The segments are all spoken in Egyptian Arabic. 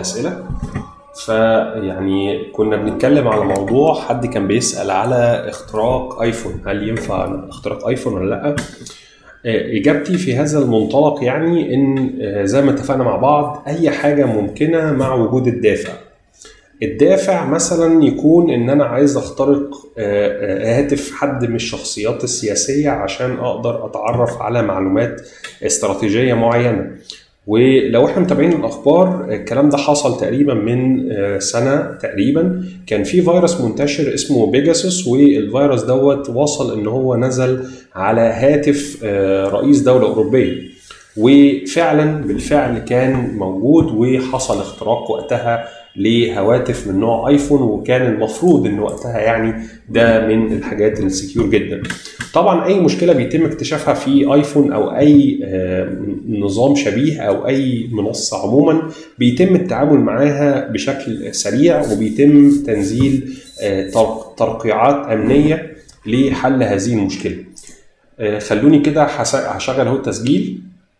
الاسئله فيعني كنا بنتكلم على موضوع حد كان بيسال على اختراق ايفون هل ينفع اختراق ايفون ولا لا اجابتي في هذا المنطلق يعني ان زي ما اتفقنا مع بعض اي حاجه ممكنه مع وجود الدافع الدافع مثلا يكون ان انا عايز اخترق هاتف حد من الشخصيات السياسيه عشان اقدر اتعرف على معلومات استراتيجيه معينه ولو احنا متابعين الاخبار الكلام ده حصل تقريبا من سنه تقريبا كان في فيروس منتشر اسمه بيجاسوس والفيروس دوت وصل ان هو نزل على هاتف رئيس دوله اوروبيه وفعلا بالفعل كان موجود وحصل اختراق وقتها لهواتف من نوع ايفون وكان المفروض ان وقتها يعني ده من الحاجات السكيور جدا طبعا اي مشكله بيتم اكتشافها في ايفون او اي نظام شبيه او اي منصه عموما بيتم التعامل معاها بشكل سريع وبيتم تنزيل ترقيعات امنيه لحل هذه المشكله خلوني كده هشغل اهو التسجيل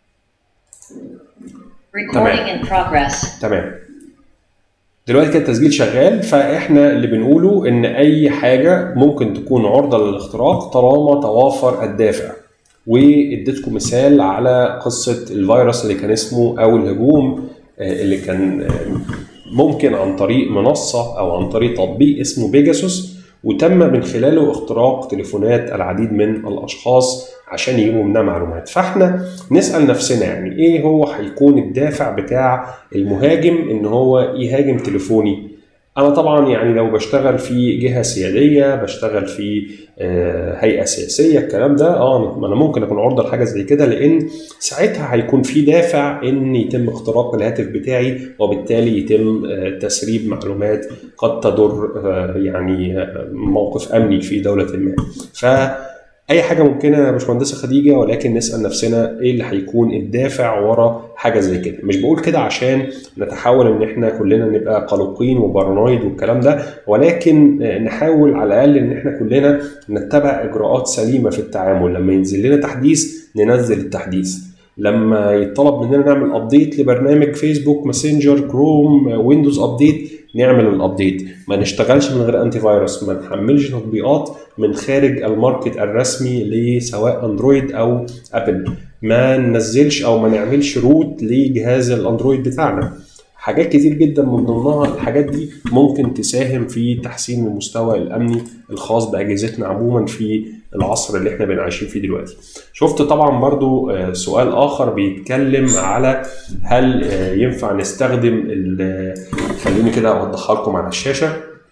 Recording in progress. تمام دلوقتي كده التسجيل شغال فاحنا اللي بنقوله ان اي حاجه ممكن تكون عرضه للاختراق طالما توافر الدافع واديتكم مثال على قصه الفيروس اللي كان اسمه او الهجوم اللي كان ممكن عن طريق منصه او عن طريق تطبيق اسمه بيجاسوس وتم من خلاله اختراق تليفونات العديد من الاشخاص عشان يجيبوا منها معلومات فاحنا نسال نفسنا يعني ايه هو هيكون الدافع بتاع المهاجم ان هو يهاجم تليفوني انا طبعا يعني لو بشتغل في جهه سياديه بشتغل في هيئه سياسيه الكلام ده اه انا ممكن اكون عرضه لحاجه زي كده لان ساعتها هيكون في دافع ان يتم اختراق الهاتف بتاعي وبالتالي يتم تسريب معلومات قد تضر يعني موقف امني في دوله ما ف اي حاجه ممكنه يا باشمهندسه خديجه ولكن نسال نفسنا ايه اللي هيكون الدافع ورا حاجه زي كده مش بقول كده عشان نتحول ان احنا كلنا نبقى قلقين وبارانويد والكلام ده ولكن نحاول على الاقل ان احنا كلنا نتبع اجراءات سليمه في التعامل لما ينزل لنا تحديث ننزل التحديث لما يطلب مننا نعمل ابديت لبرنامج فيسبوك ماسنجر كروم ويندوز ابديت نعمل الابديت ما نشتغلش من غير انتي فيروس ما نحملش تطبيقات من خارج الماركت الرسمي لسواء اندرويد او ابل ما ننزلش او ما نعملش روت لجهاز الاندرويد بتاعنا حاجات كتير جدا من ضمنها الحاجات دي ممكن تساهم في تحسين المستوى الامني الخاص باجهزتنا عموما في العصر اللي احنا بنعيشين فيه دلوقتي شفت طبعا برضو سؤال اخر بيتكلم على هل ينفع نستخدم خليني كده اوضحها لكم على الشاشه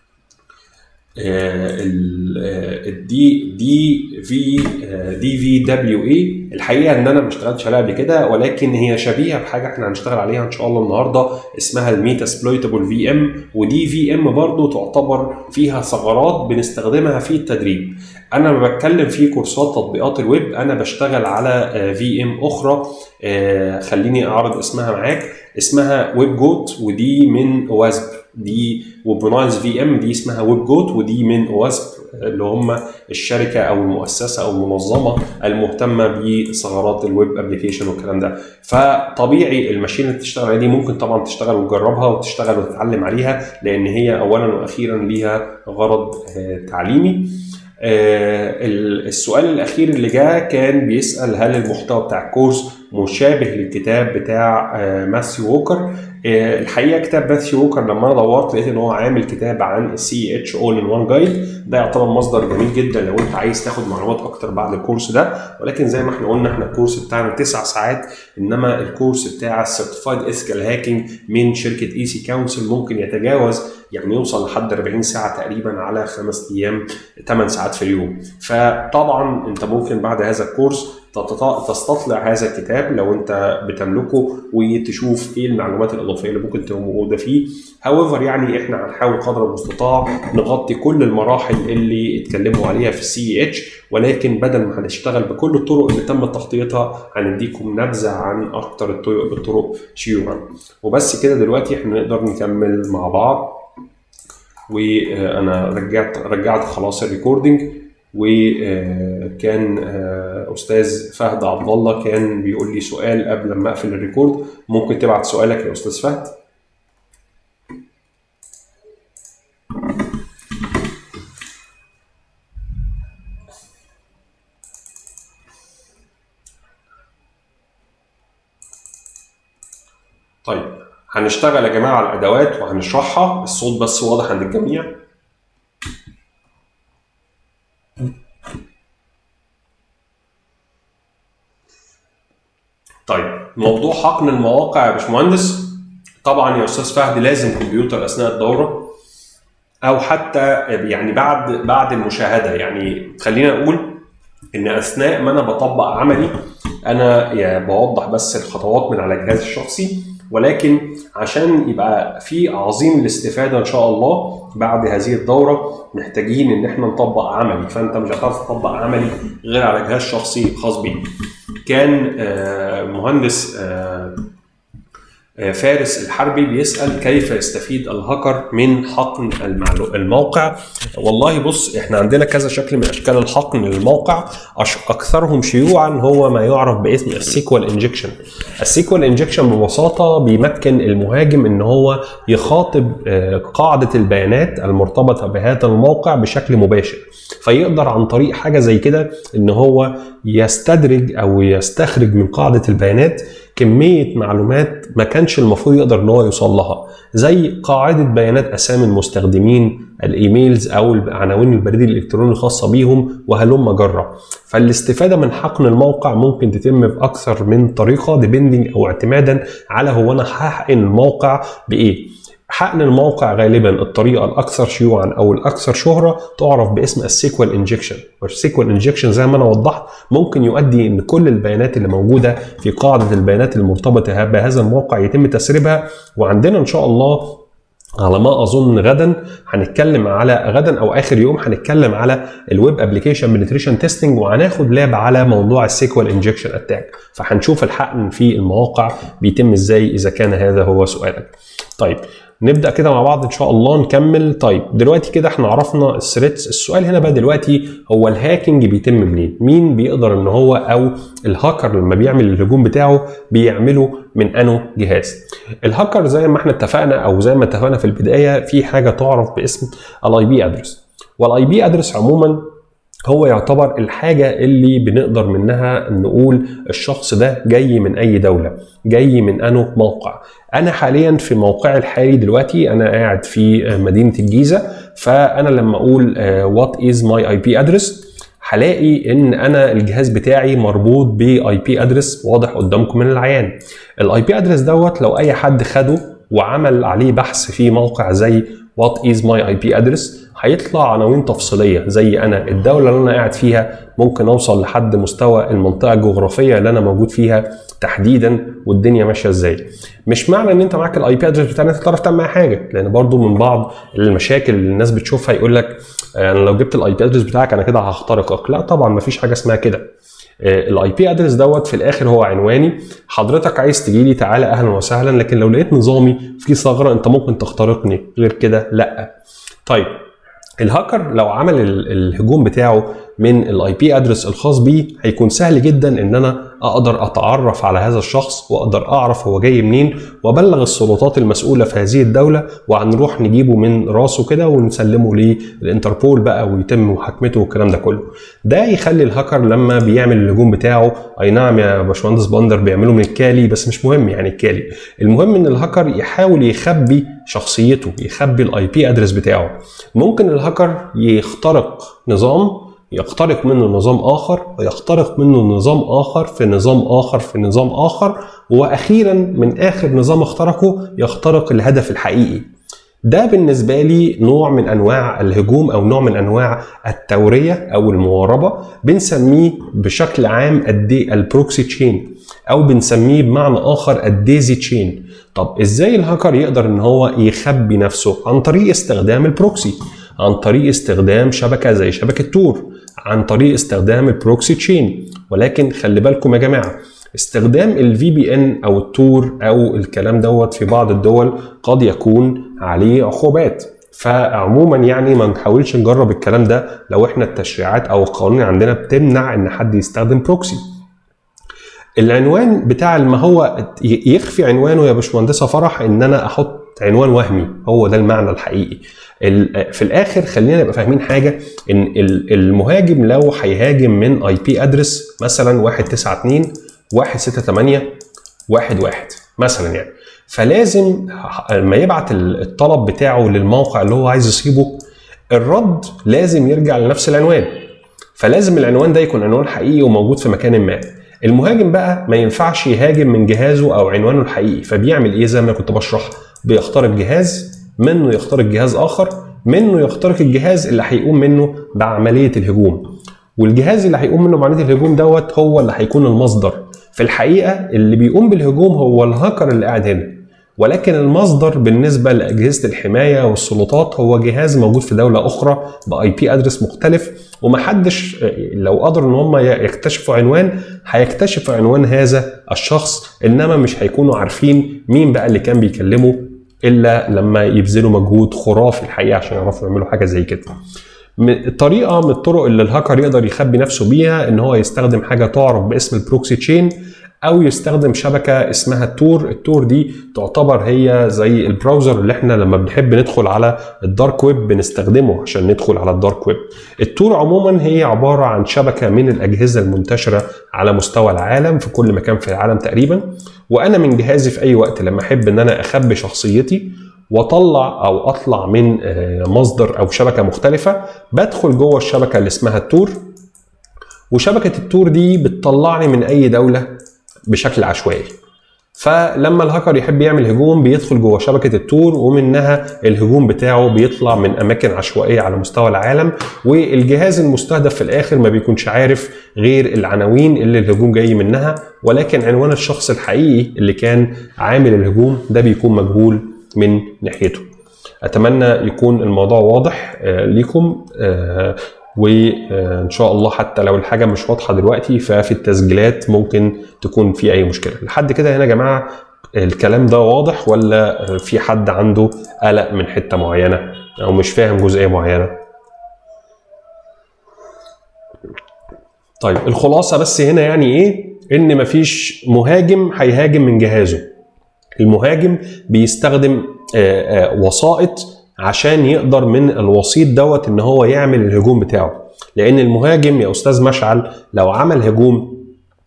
الدي دي في دي في دبليو اي الحقيقه ان انا ما اشتغلتش عليها قبل كده ولكن هي شبيهه بحاجه احنا هنشتغل عليها ان شاء الله النهارده اسمها الميتا سبلويتابل في ام ودي في ام برضه تعتبر فيها ثغرات بنستخدمها في التدريب انا لما بتكلم في كورسات تطبيقات الويب انا بشتغل على في ام اخرى خليني اعرض اسمها معاك اسمها ويب جوت ودي من واسب دي وبنايز في ام دي اسمها ويب جوت ودي من واسب اللي هم الشركه او المؤسسه او المنظمه المهتمه بثغرات الويب ابلكيشن والكلام ده فطبيعي الماشين اللي تشتغل عليها دي ممكن طبعا تشتغل وتجربها وتشتغل وتتعلم عليها لان هي اولا واخيرا ليها غرض تعليمي السؤال الاخير اللي جاء كان بيسال هل المحتوى بتاع الكورس مشابه للكتاب بتاع ماثيو ووكر الحقيقه كتاب ماثيو ووكر لما انا دورت لقيت ان هو عامل كتاب عن السي اتش اول ان وان جايد ده يعتبر مصدر جميل جدا لو انت عايز تاخد معلومات اكتر بعد الكورس ده ولكن زي ما احنا قلنا احنا الكورس بتاعنا تسع ساعات انما الكورس بتاع السيرتيفايد ايثيكال هاكينج من شركه اي سي كونسل ممكن يتجاوز يعني يوصل لحد 40 ساعه تقريبا على خمس ايام 8 ساعات في اليوم فطبعا انت ممكن بعد هذا الكورس تستطلع هذا الكتاب لو انت بتملكه وتشوف ايه المعلومات الاضافيه اللي ممكن تبقى موجوده فيه هاويفر يعني احنا هنحاول قدر المستطاع نغطي كل المراحل اللي اتكلموا عليها في السي اتش ولكن بدل ما هنشتغل بكل الطرق اللي تم تخطيطها هنديكم نبذه عن اكتر الطرق الطرق شيوعا وبس كده دلوقتي احنا نقدر نكمل مع بعض وانا رجعت رجعت خلاص الريكوردنج وكان استاذ فهد عبد الله كان بيقول لي سؤال قبل ما اقفل الريكورد ممكن تبعت سؤالك يا استاذ فهد طيب هنشتغل يا جماعه على الادوات وهنشرحها الصوت بس واضح عند الجميع طيب موضوع حقن المواقع يا باشمهندس طبعا يا استاذ فهد لازم كمبيوتر اثناء الدوره او حتى يعني بعد بعد المشاهده يعني خلينا نقول ان اثناء ما انا بطبق عملي انا يعني بوضح بس الخطوات من على جهازي الشخصي ولكن عشان يبقى في عظيم الاستفاده ان شاء الله بعد هذه الدوره محتاجين ان احنا نطبق عملي فانت مش هتعرف تطبق عملي غير على جهاز شخصي خاص بيك كان آه، مهندس آه، آه، فارس الحربي بيسأل كيف يستفيد الهاكر من حقن المعلو- الموقع والله بص احنا عندنا كذا شكل من اشكال الحقن للموقع أش- اكثرهم شيوعا هو ما يعرف باسم السيكوال انجكشن السيكوال انجكشن ببساطه بيمكن المهاجم ان هو يخاطب آه، قاعده البيانات المرتبطه بهذا الموقع بشكل مباشر فيقدر عن طريق حاجه زي كده ان هو يستدرج او يستخرج من قاعده البيانات كميه معلومات ما كانش المفروض يقدر ان هو يوصل لها زي قاعده بيانات اسامي المستخدمين الايميلز او عناوين البريد الالكتروني الخاصه بيهم وهلم جرة فالاستفاده من حقن الموقع ممكن تتم باكثر من طريقه ديبندنج او اعتمادا على هو انا هحقن الموقع بايه حقن الموقع غالبا الطريقه الاكثر شيوعا او الاكثر شهره تعرف باسم السيكوال انجكشن والسيكوال انجكشن زي ما انا وضحت ممكن يؤدي ان كل البيانات اللي موجوده في قاعده البيانات المرتبطه بهذا الموقع يتم تسريبها وعندنا ان شاء الله على ما اظن غدا هنتكلم على غدا او اخر يوم هنتكلم على الويب ابلكيشن بنتريشن تيستنج وهناخد لاب على موضوع السيكوال انجكشن اتاك فهنشوف الحقن في المواقع بيتم ازاي اذا كان هذا هو سؤالك طيب نبدا كده مع بعض ان شاء الله نكمل طيب دلوقتي كده احنا عرفنا الثريتس السؤال هنا بقى دلوقتي هو الهاكينج بيتم منين مين بيقدر ان هو او الهاكر لما بيعمل الهجوم بتاعه بيعمله من انه جهاز الهاكر زي ما احنا اتفقنا او زي ما اتفقنا في البدايه في حاجه تعرف باسم الاي بي ادرس والاي بي ادرس عموما هو يعتبر الحاجة اللي بنقدر منها نقول الشخص ده جاي من أي دولة جاي من أنه موقع أنا حاليا في موقعي الحالي دلوقتي أنا قاعد في مدينة الجيزة فأنا لما أقول وات از ماي اي بي ادرس هلاقي ان انا الجهاز بتاعي مربوط باي بي ادرس واضح قدامكم من العيان الاي بي ادرس دوت لو اي حد خده وعمل عليه بحث في موقع زي وات از ماي اي بي ادرس هيطلع عناوين تفصيليه زي انا الدوله اللي انا قاعد فيها ممكن اوصل لحد مستوى المنطقه الجغرافيه اللي انا موجود فيها تحديدا والدنيا ماشيه ازاي مش معنى ان انت معاك الاي بي ادرس بتاعك انت تعرف تعمل حاجه لان برضو من بعض المشاكل اللي الناس بتشوفها يقول لك انا لو جبت الاي بي ادرس بتاعك انا كده هخترقك لا طبعا مفيش حاجه اسمها كده الاي بي ادرس دوت في الاخر هو عنواني حضرتك عايز تجي لي تعالى اهلا وسهلا لكن لو لقيت نظامي فيه ثغره انت ممكن تخترقني غير كده لا طيب الهاكر لو عمل الهجوم بتاعه من الاي بي ادرس الخاص بيه هيكون سهل جدا ان انا اقدر اتعرف على هذا الشخص واقدر اعرف هو جاي منين وابلغ السلطات المسؤوله في هذه الدوله وهنروح نجيبه من راسه كده ونسلمه للانتربول بقى ويتم محاكمته والكلام ده كله. ده يخلي الهاكر لما بيعمل الهجوم بتاعه اي نعم يا باشمهندس بندر بيعمله من الكالي بس مش مهم يعني الكالي. المهم ان الهاكر يحاول يخبي شخصيته يخبي الاي بي ادرس بتاعه. ممكن الهاكر يخترق نظام يخترق منه نظام اخر ويخترق منه نظام اخر في نظام اخر في نظام اخر واخيرا من اخر نظام اخترقه يخترق الهدف الحقيقي ده بالنسبة لي نوع من أنواع الهجوم أو نوع من أنواع التورية أو المواربة بنسميه بشكل عام الدي البروكسي تشين أو بنسميه بمعنى آخر الديزي تشين طب إزاي الهاكر يقدر إن هو يخبي نفسه عن طريق استخدام البروكسي عن طريق استخدام شبكة زي شبكة تور عن طريق استخدام البروكسي تشين ولكن خلي بالكم يا جماعه استخدام الفي بي ان او التور او الكلام دوت في بعض الدول قد يكون عليه عقوبات فعموما يعني ما نحاولش نجرب الكلام ده لو احنا التشريعات او القوانين عندنا بتمنع ان حد يستخدم بروكسي العنوان بتاع ما هو يخفي عنوانه يا باشمهندسه فرح ان انا احط عنوان وهمي هو ده المعنى الحقيقي في الاخر خلينا نبقى فاهمين حاجه ان المهاجم لو هيهاجم من اي بي ادرس مثلا 192 168 11 مثلا يعني فلازم لما يبعت الطلب بتاعه للموقع اللي هو عايز يصيبه الرد لازم يرجع لنفس العنوان فلازم العنوان ده يكون عنوان حقيقي وموجود في مكان ما المهاجم بقى ما ينفعش يهاجم من جهازه او عنوانه الحقيقي فبيعمل ايه زي ما كنت بشرح بيخترق جهاز منه يخترق جهاز اخر منه يخترق الجهاز اللي هيقوم منه بعمليه الهجوم والجهاز اللي هيقوم منه بعمليه الهجوم دوت هو اللي هيكون المصدر في الحقيقه اللي بيقوم بالهجوم هو الهاكر اللي قاعد هنا ولكن المصدر بالنسبه لاجهزه الحمايه والسلطات هو جهاز موجود في دوله اخرى باي بي ادرس مختلف ومحدش لو قدروا ان هم يكتشفوا عنوان هيكتشفوا عنوان هذا الشخص انما مش هيكونوا عارفين مين بقى اللي كان بيكلمه الا لما يبذلوا مجهود خرافي الحقيقه عشان يعرفوا يعملوا حاجه زي كده. طريقه من الطرق اللي الهاكر يقدر يخبي نفسه بيها ان هو يستخدم حاجه تعرف باسم البروكسي تشين او يستخدم شبكه اسمها التور التور دي تعتبر هي زي البراوزر اللي احنا لما بنحب ندخل على الدارك ويب بنستخدمه عشان ندخل على الدارك ويب التور عموما هي عباره عن شبكه من الاجهزه المنتشره على مستوى العالم في كل مكان في العالم تقريبا وانا من جهازي في اي وقت لما احب ان انا اخبي شخصيتي واطلع او اطلع من مصدر او شبكه مختلفه بدخل جوه الشبكه اللي اسمها التور وشبكه التور دي بتطلعني من اي دوله بشكل عشوائي فلما الهاكر يحب يعمل هجوم بيدخل جوه شبكه التور ومنها الهجوم بتاعه بيطلع من اماكن عشوائيه على مستوى العالم والجهاز المستهدف في الاخر ما بيكونش عارف غير العناوين اللي الهجوم جاي منها ولكن عنوان الشخص الحقيقي اللي كان عامل الهجوم ده بيكون مجهول من ناحيته اتمنى يكون الموضوع واضح ليكم وان شاء الله حتى لو الحاجه مش واضحه دلوقتي ففي التسجيلات ممكن تكون في اي مشكله لحد كده هنا يا جماعه الكلام ده واضح ولا في حد عنده قلق من حته معينه او مش فاهم جزئيه معينه طيب الخلاصه بس هنا يعني ايه ان مفيش مهاجم هيهاجم من جهازه المهاجم بيستخدم وسائط عشان يقدر من الوسيط دوت ان هو يعمل الهجوم بتاعه لان المهاجم يا استاذ مشعل لو عمل هجوم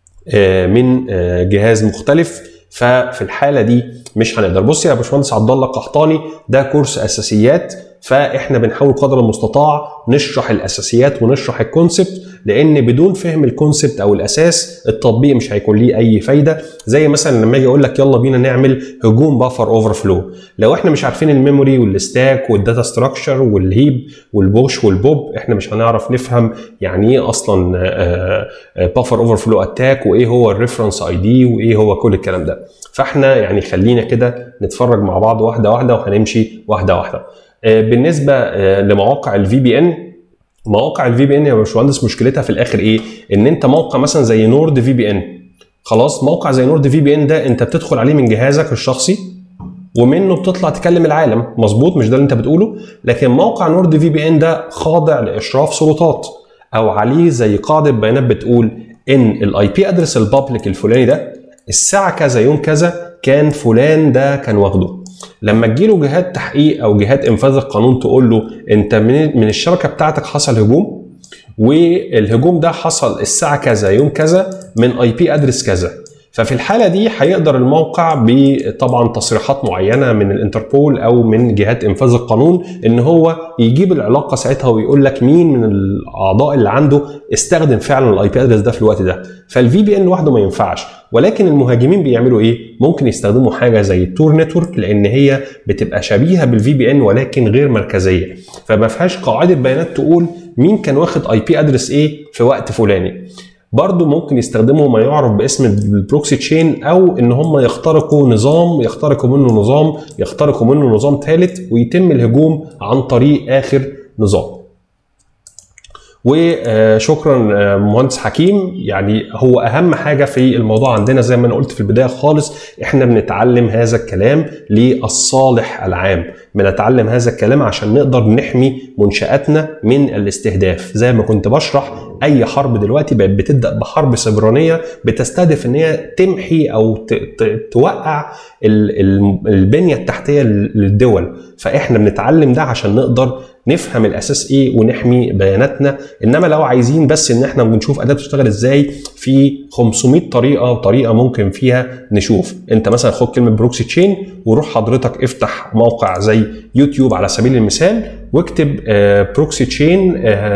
من جهاز مختلف ففي الحاله دي مش هنقدر بص يا باشمهندس عبد الله قحطاني ده كورس اساسيات فاحنا بنحاول قدر المستطاع نشرح الاساسيات ونشرح الكونسبت لان بدون فهم الكونسبت او الاساس التطبيق مش هيكون ليه اي فايده زي مثلا لما اجي اقول لك يلا بينا نعمل هجوم بافر اوفر فلو لو احنا مش عارفين الميموري والستاك والداتا ستراكشر والهيب والبوش والبوب احنا مش هنعرف نفهم يعني ايه اصلا بافر اوفر فلو اتاك وايه هو الريفرنس اي دي وايه هو كل الكلام ده فاحنا يعني خلينا كده نتفرج مع بعض واحده واحده وهنمشي واحده واحده بالنسبه لمواقع الفي بي ان مواقع الفي بي ان يا باشمهندس مشكلتها في الاخر ايه؟ ان انت موقع مثلا زي نورد في بي ان خلاص موقع زي نورد في بي ان ده انت بتدخل عليه من جهازك الشخصي ومنه بتطلع تكلم العالم مظبوط مش ده اللي انت بتقوله لكن موقع نورد في بي ان ده خاضع لاشراف سلطات او عليه زي قاعده بيانات بتقول ان الاي بي ادرس البابليك الفلاني ده الساعه كذا يوم كذا كان فلان ده كان واخده لما تجيله جهات تحقيق او جهات انفاذ القانون تقول له انت من من الشبكه بتاعتك حصل هجوم والهجوم ده حصل الساعه كذا يوم كذا من اي بي ادرس كذا ففي الحالة دي هيقدر الموقع بطبعا تصريحات معينة من الانتربول أو من جهات إنفاذ القانون إن هو يجيب العلاقة ساعتها ويقول لك مين من الأعضاء اللي عنده استخدم فعلا الاي بي ادرس ده في الوقت ده فالفي بي ان لوحده ما ينفعش ولكن المهاجمين بيعملوا ايه ممكن يستخدموا حاجه زي التور نتورك لان هي بتبقى شبيهه بالفي بي ان ولكن غير مركزيه فما فيهاش قاعده بيانات تقول مين كان واخد اي بي ادرس ايه في وقت فلاني برضه ممكن يستخدموا ما يعرف باسم البروكسي تشين او ان هم يخترقوا نظام يخترقوا منه نظام يخترقوا منه نظام ثالث ويتم الهجوم عن طريق اخر نظام وشكرا مهندس حكيم يعني هو اهم حاجه في الموضوع عندنا زي ما انا قلت في البدايه خالص احنا بنتعلم هذا الكلام للصالح العام بنتعلم هذا الكلام عشان نقدر نحمي منشاتنا من الاستهداف زي ما كنت بشرح اي حرب دلوقتي بقت بتبدا بحرب سيبرانيه بتستهدف ان هي تمحي او ت- ت- توقع ال- ال- البنيه التحتيه للدول فاحنا بنتعلم ده عشان نقدر نفهم الاساس ايه ونحمي بياناتنا انما لو عايزين بس ان احنا بنشوف اداه بتشتغل ازاي في 500 طريقه وطريقه ممكن فيها نشوف انت مثلا خد كلمه بروكسي تشين وروح حضرتك افتح موقع زي يوتيوب على سبيل المثال واكتب بروكسي تشين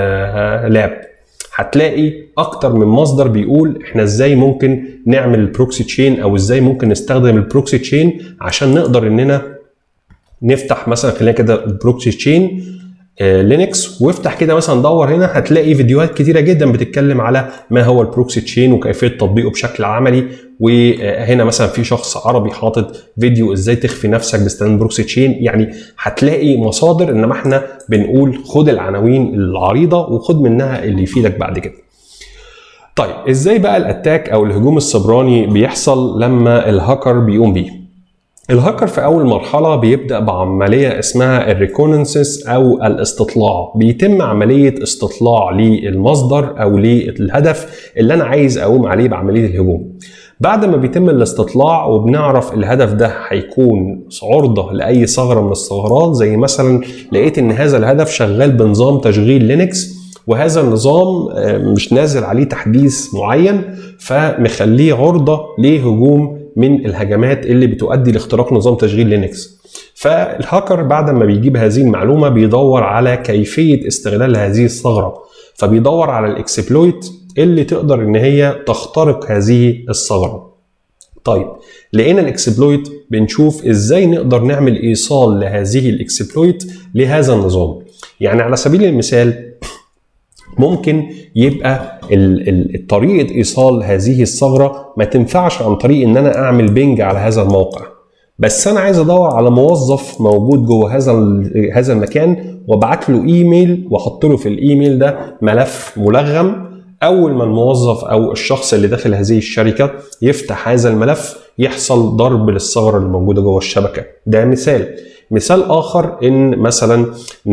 لاب هتلاقي اكتر من مصدر بيقول احنا ازاي ممكن نعمل البروكسي تشين او ازاي ممكن نستخدم البروكسي تشين عشان نقدر اننا نفتح مثلا خلينا كده بروكسي تشين لينكس وافتح كده مثلا دور هنا هتلاقي فيديوهات كتيره جدا بتتكلم على ما هو البروكسي تشين وكيفيه تطبيقه بشكل عملي وهنا مثلا في شخص عربي حاطط فيديو ازاي تخفي نفسك باستخدام بروكسي تشين يعني هتلاقي مصادر انما احنا بنقول خد العناوين العريضه وخد منها اللي يفيدك بعد كده طيب ازاي بقى الاتاك او الهجوم السبراني بيحصل لما الهاكر بيقوم بيه الهاكر في اول مرحله بيبدا بعمليه اسمها الريكوننسس او الاستطلاع بيتم عمليه استطلاع للمصدر او للهدف اللي انا عايز اقوم عليه بعمليه الهجوم بعد ما بيتم الاستطلاع وبنعرف الهدف ده هيكون عرضة لأي ثغرة من الثغرات زي مثلا لقيت إن هذا الهدف شغال بنظام تشغيل لينكس وهذا النظام مش نازل عليه تحديث معين فمخليه عرضة لهجوم من الهجمات اللي بتؤدي لاختراق نظام تشغيل لينكس فالهاكر بعد ما بيجيب هذه المعلومه بيدور على كيفيه استغلال هذه الثغره فبيدور على الاكسبلويت اللي تقدر ان هي تخترق هذه الثغره طيب لقينا الاكسبلويت بنشوف ازاي نقدر نعمل ايصال لهذه الاكسبلويت لهذا النظام يعني على سبيل المثال ممكن يبقى طريقه ايصال هذه الثغره ما تنفعش عن طريق ان انا اعمل بينج على هذا الموقع بس انا عايز ادور على موظف موجود جوه هذا هذا المكان وابعت له ايميل واحط له في الايميل ده ملف ملغم اول ما الموظف او الشخص اللي داخل هذه الشركه يفتح هذا الملف يحصل ضرب للثغره اللي موجوده جوه الشبكه ده مثال مثال اخر ان مثلا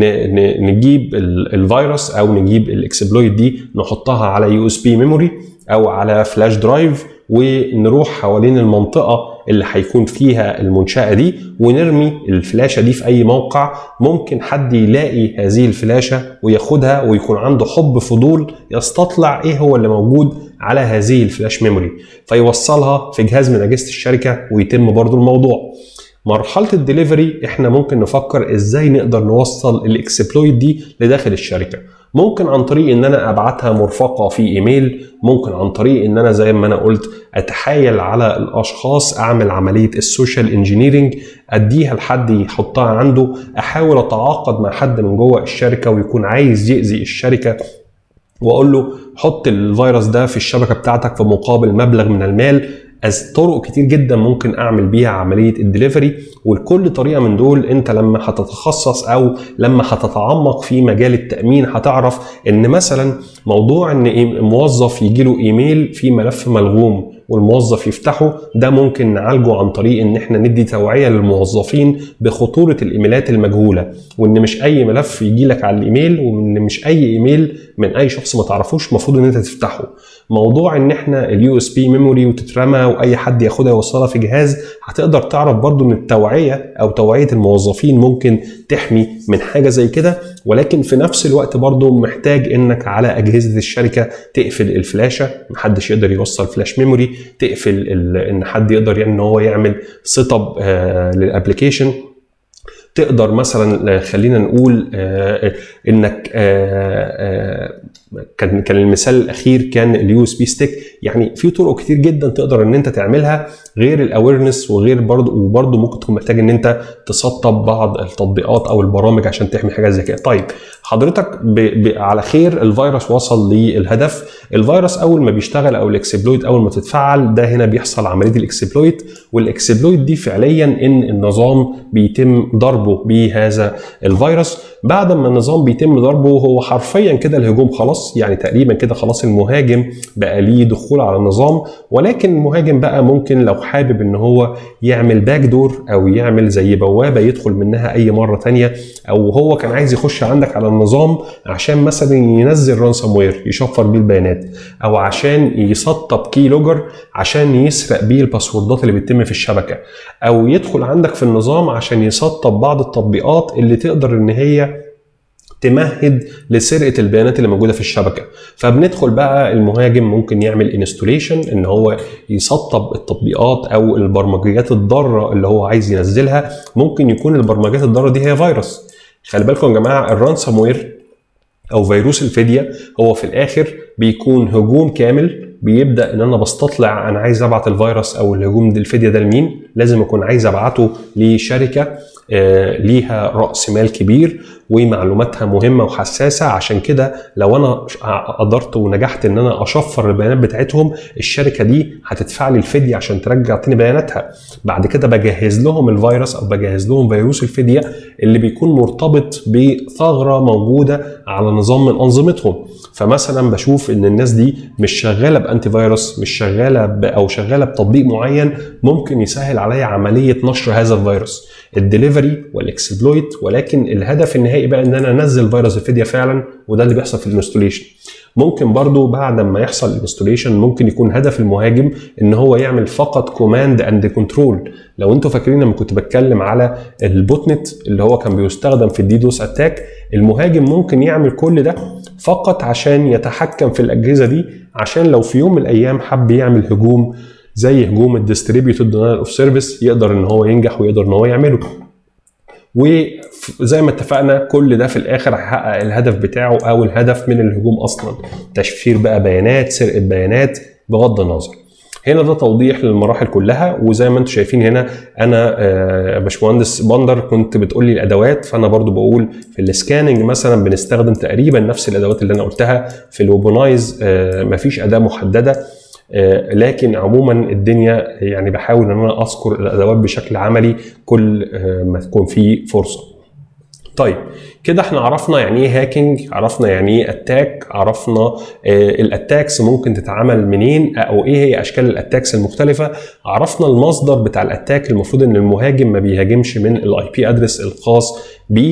نجيب الفيروس او نجيب الاكسبلويت دي نحطها على يو اس بي ميموري او على فلاش درايف ونروح حوالين المنطقه اللي هيكون فيها المنشاه دي ونرمي الفلاشه دي في اي موقع ممكن حد يلاقي هذه الفلاشه وياخدها ويكون عنده حب فضول يستطلع ايه هو اللي موجود على هذه الفلاش ميموري فيوصلها في جهاز من اجهزه الشركه ويتم برضو الموضوع مرحله الدليفري احنا ممكن نفكر ازاي نقدر نوصل الاكسبلويت دي لداخل الشركه ممكن عن طريق ان انا ابعتها مرفقه في ايميل ممكن عن طريق ان انا زي ما انا قلت اتحايل على الاشخاص اعمل عمليه السوشيال انجينيرنج اديها لحد يحطها عنده احاول اتعاقد مع حد من جوه الشركه ويكون عايز يأذي الشركه واقول له حط الفيروس ده في الشبكه بتاعتك في مقابل مبلغ من المال از طرق كتير جدا ممكن اعمل بيها عمليه الدليفري ولكل طريقه من دول انت لما هتتخصص او لما هتتعمق في مجال التامين هتعرف ان مثلا موضوع ان موظف يجي له ايميل في ملف ملغوم والموظف يفتحه ده ممكن نعالجه عن طريق ان احنا ندي توعيه للموظفين بخطوره الايميلات المجهوله وان مش اي ملف يجي لك على الايميل وان مش اي ايميل من اي شخص ما تعرفوش المفروض ان انت تفتحه موضوع ان احنا اليو اس بي ميموري وتترمى واي حد ياخدها يوصلها في جهاز هتقدر تعرف برضو ان التوعيه او توعيه الموظفين ممكن تحمي من حاجه زي كده ولكن في نفس الوقت برضو محتاج انك على اجهزه الشركه تقفل الفلاشه محدش يقدر يوصل فلاش ميموري تقفل ان حد يقدر يعني ان هو يعمل سيت اب آه للابلكيشن تقدر مثلا خلينا نقول آه انك آه كان كان المثال الاخير كان اليو اس بي ستيك يعني في طرق كتير جدا تقدر ان انت تعملها غير الاويرنس وغير برضه وبرضه ممكن تكون محتاج ان انت تسطب بعض التطبيقات او البرامج عشان تحمي حاجات زي كده طيب حضرتك ب ب على خير الفيروس وصل للهدف الفيروس اول ما بيشتغل او الاكسبلويت اول ما تتفعل ده هنا بيحصل عمليه الاكسبلويت والاكسبلويت دي فعليا ان النظام بيتم ضربه بهذا الفيروس بعد ما النظام بيتم ضربه هو حرفيا كده الهجوم خلاص يعني تقريبا كده خلاص المهاجم بقى ليه دخول على النظام ولكن المهاجم بقى ممكن لو حابب ان هو يعمل باك دور او يعمل زي بوابه يدخل منها اي مره تانية او هو كان عايز يخش عندك على النظام عشان مثلا ينزل رانسوم وير يشفر بيه البيانات او عشان يسطب كي لوجر عشان يسرق بيه الباسوردات اللي بتتم في الشبكه او يدخل عندك في النظام عشان يسطب بعض التطبيقات اللي تقدر ان هي تمهد لسرقه البيانات اللي موجوده في الشبكه فبندخل بقى المهاجم ممكن يعمل انستوليشن ان هو يسطب التطبيقات او البرمجيات الضاره اللي هو عايز ينزلها ممكن يكون البرمجيات الضاره دي هي فيروس خلي بالكم يا جماعه الرانسوم وير او فيروس الفديه هو في الاخر بيكون هجوم كامل بيبدا ان انا بستطلع انا عايز ابعت الفيروس او الهجوم دي الفديه ده لمين لازم اكون عايز ابعته لشركه آه، ليها راس مال كبير ومعلوماتها مهمه وحساسه عشان كده لو انا قدرت ونجحت ان انا اشفر البيانات بتاعتهم الشركه دي هتدفع لي الفديه عشان ترجع تاني بياناتها بعد كده بجهز لهم الفيروس او بجهز لهم فيروس الفديه اللي بيكون مرتبط بثغره موجوده على نظام من انظمتهم فمثلا بشوف ان الناس دي مش شغاله بانتي فيروس مش شغاله ب او شغاله بتطبيق معين ممكن يسهل عليا عمليه نشر هذا الفيروس الدليفري والاكسبلويت ولكن الهدف النهائي بقى ان انا انزل فيروس الفديه فعلا وده اللي بيحصل في الانستوليشن ممكن برضو بعد ما يحصل الانستوليشن ممكن يكون هدف المهاجم ان هو يعمل فقط كوماند اند كنترول لو انتوا فاكرين لما كنت بتكلم على البوت نت اللي هو كان بيستخدم في الديدوس اتاك المهاجم ممكن يعمل كل ده فقط عشان يتحكم في الاجهزه دي عشان لو في يوم من الايام حب يعمل هجوم زي هجوم الديستريبيوتد دينايل اوف سيرفيس يقدر ان هو ينجح ويقدر ان هو يعمله وزي ما اتفقنا كل ده في الاخر هيحقق الهدف بتاعه او الهدف من الهجوم اصلا تشفير بقى بيانات سرقه بيانات بغض النظر هنا ده توضيح للمراحل كلها وزي ما انتم شايفين هنا انا آه، باشمهندس بندر كنت بتقول لي الادوات فانا برضو بقول في السكاننج مثلا بنستخدم تقريبا نفس الادوات اللي انا قلتها في الويبونايز آه، مفيش اداه محدده آه، لكن عموما الدنيا يعني بحاول ان انا اذكر الادوات بشكل عملي كل آه، ما تكون في فرصه. طيب كده احنا عرفنا يعني ايه هاكينج عرفنا يعني ايه اتاك عرفنا آه الاتاكس ممكن تتعمل منين او ايه هي اشكال الاتاكس المختلفه عرفنا المصدر بتاع الاتاك المفروض ان المهاجم ما بيهاجمش من الاي بي ادرس الخاص بيه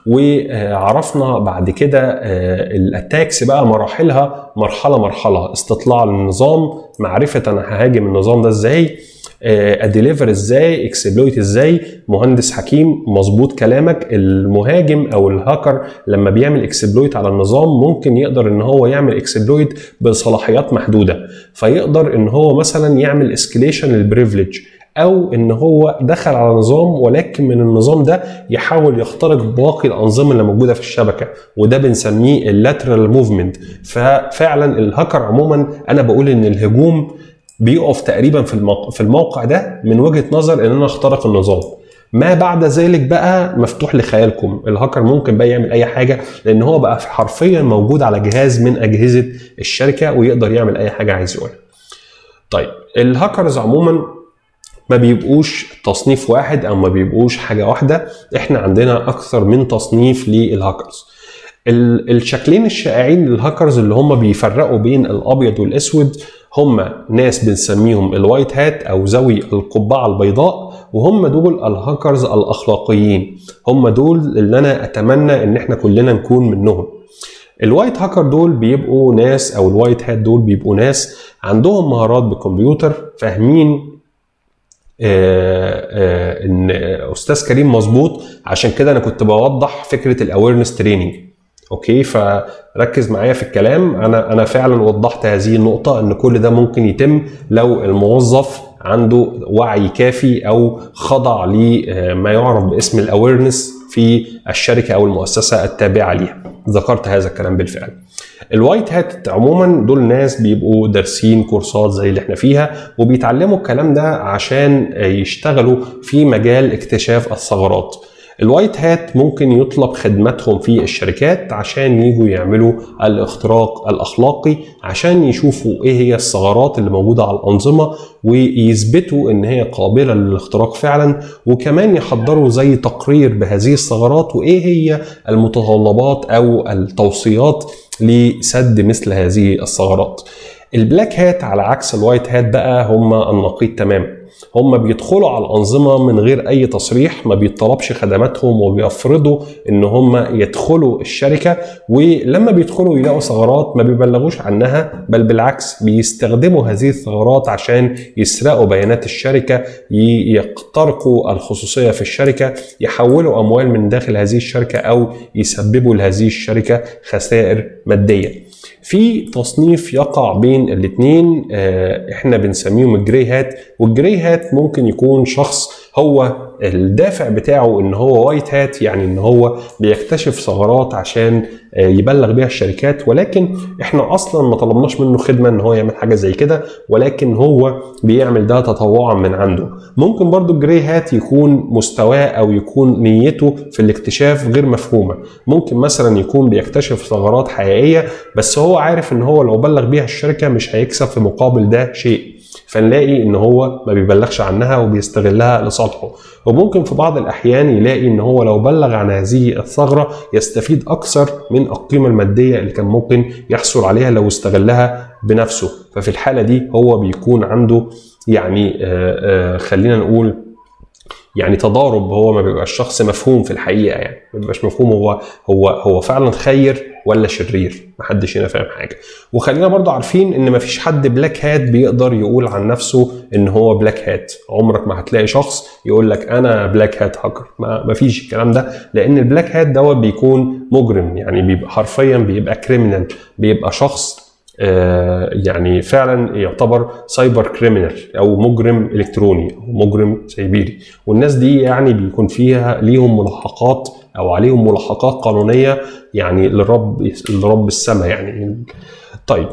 وعرفنا بعد كده آه الاتاكس بقى مراحلها مرحله مرحله استطلاع للنظام معرفه انا ههاجم النظام ده ازاي اديليفر ازاي اكسبلويت ازاي مهندس حكيم مظبوط كلامك المهاجم او الهاكر لما بيعمل اكسبلويت على النظام ممكن يقدر ان هو يعمل اكسبلويت بصلاحيات محدوده فيقدر ان هو مثلا يعمل اسكليشن للبريفليج او ان هو دخل على نظام ولكن من النظام ده يحاول يخترق باقي الانظمه اللي موجوده في الشبكه وده بنسميه اللاترال موفمنت ففعلا الهاكر عموما انا بقول ان الهجوم بيقف تقريبا في الموقع, في الموقع ده من وجهه نظر ان انا اخترق النظام ما بعد ذلك بقى مفتوح لخيالكم الهاكر ممكن بقى يعمل اي حاجه لان هو بقى حرفيا موجود على جهاز من اجهزه الشركه ويقدر يعمل اي حاجه عايز يقولها طيب الهاكرز عموما ما بيبقوش تصنيف واحد او ما بيبقوش حاجه واحده احنا عندنا اكثر من تصنيف للهاكرز الشكلين الشائعين للهاكرز اللي هم بيفرقوا بين الابيض والاسود هم ناس بنسميهم الوايت هات او ذوي القبعه البيضاء وهم دول الهاكرز الاخلاقيين هم دول اللي انا اتمنى ان احنا كلنا نكون منهم الوايت هاكر دول بيبقوا ناس او الوايت هات دول بيبقوا ناس عندهم مهارات بالكمبيوتر فاهمين آه آه ان استاذ كريم مظبوط عشان كده انا كنت بوضح فكره الاويرنس تريننج اوكي فركز معايا في الكلام انا انا فعلا وضحت هذه النقطه ان كل ده ممكن يتم لو الموظف عنده وعي كافي او خضع لما يعرف باسم الاويرنس في الشركه او المؤسسه التابعه ليها ذكرت هذا الكلام بالفعل الوايت هات عموما دول ناس بيبقوا دارسين كورسات زي اللي احنا فيها وبيتعلموا الكلام ده عشان يشتغلوا في مجال اكتشاف الثغرات الوايت هات ممكن يطلب خدماتهم في الشركات عشان يجوا يعملوا الاختراق الاخلاقي عشان يشوفوا ايه هي الثغرات اللي موجوده على الانظمه ويثبتوا ان هي قابله للاختراق فعلا وكمان يحضروا زي تقرير بهذه الثغرات وايه هي المتطلبات او التوصيات لسد مثل هذه الثغرات. البلاك هات على عكس الوايت هات بقى هم النقيض تماما. هم بيدخلوا على الانظمه من غير اي تصريح ما بيطلبش خدماتهم وبيفرضوا ان هم يدخلوا الشركه ولما بيدخلوا يلاقوا ثغرات ما بيبلغوش عنها بل بالعكس بيستخدموا هذه الثغرات عشان يسرقوا بيانات الشركه يخترقوا الخصوصيه في الشركه يحولوا اموال من داخل هذه الشركه او يسببوا لهذه الشركه خسائر ماديه في تصنيف يقع بين الاثنين احنا بنسميهم الجري هات والجري هات ممكن يكون شخص هو الدافع بتاعه ان هو وايت هات يعني ان هو بيكتشف ثغرات عشان يبلغ بيها الشركات ولكن احنا اصلا ما طلبناش منه خدمه ان هو يعمل حاجه زي كده ولكن هو بيعمل ده تطوعا من عنده ممكن برضو الجري هات يكون مستواه او يكون نيته في الاكتشاف غير مفهومه ممكن مثلا يكون بيكتشف ثغرات حقيقيه بس هو عارف ان هو لو بلغ بيها الشركه مش هيكسب في مقابل ده شيء فنلاقي ان هو ما بيبلغش عنها وبيستغلها لصالحه وممكن في بعض الاحيان يلاقي ان هو لو بلغ عن هذه الثغره يستفيد اكثر من القيمه الماديه اللي كان ممكن يحصل عليها لو استغلها بنفسه ففي الحاله دي هو بيكون عنده يعني آآ آآ خلينا نقول يعني تضارب هو ما بيبقاش شخص مفهوم في الحقيقه يعني ما بيبقاش مفهوم هو هو هو فعلا خير ولا شرير محدش هنا فاهم حاجه وخلينا برضو عارفين ان مفيش حد بلاك هات بيقدر يقول عن نفسه ان هو بلاك هات عمرك ما هتلاقي شخص يقول لك انا بلاك هات هاكر ما مفيش الكلام ده لان البلاك هات دوت بيكون مجرم يعني بيبقى حرفيا بيبقى كريمنال بيبقى شخص آه يعني فعلا يعتبر سايبر كريمنال او مجرم الكتروني او مجرم سيبيري والناس دي يعني بيكون فيها ليهم ملاحقات او عليهم ملاحقات قانونيه يعني لرب لرب السماء يعني طيب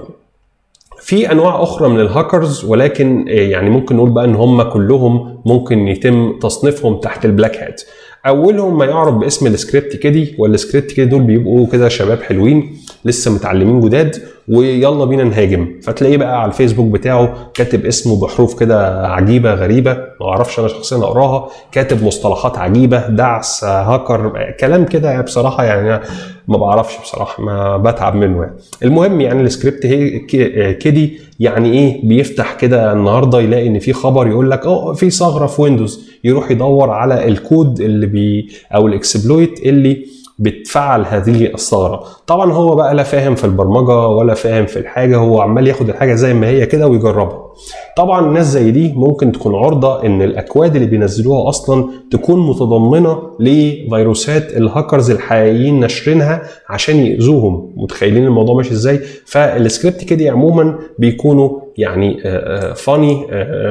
في انواع اخرى من الهاكرز ولكن يعني ممكن نقول بقى ان هم كلهم ممكن يتم تصنيفهم تحت البلاك هات اولهم ما يعرف باسم السكريبت كيدي والسكريبت كيدي دول بيبقوا كده شباب حلوين لسه متعلمين جداد ويلا بينا نهاجم فتلاقيه بقى على الفيسبوك بتاعه كاتب اسمه بحروف كده عجيبه غريبه ما اعرفش انا شخصيا اقراها كاتب مصطلحات عجيبه دعس هاكر كلام كده يعني بصراحه يعني ما بعرفش بصراحه ما بتعب منه يعني المهم يعني السكريبت هي كيدي يعني ايه بيفتح كده النهارده يلاقي ان في خبر يقول لك اه في ثغره في ويندوز يروح يدور على الكود اللي بي او الاكسبلويت اللي بتفعل هذه الثغره طبعا هو بقى لا فاهم في البرمجه ولا فاهم في الحاجه هو عمال ياخد الحاجه زي ما هي كده ويجربها طبعا الناس زي دي ممكن تكون عرضه ان الاكواد اللي بينزلوها اصلا تكون متضمنه لفيروسات الهاكرز الحقيقيين ناشرينها عشان يأذوهم متخيلين الموضوع ماشي ازاي فالسكريبت كده عموما بيكونوا يعني فاني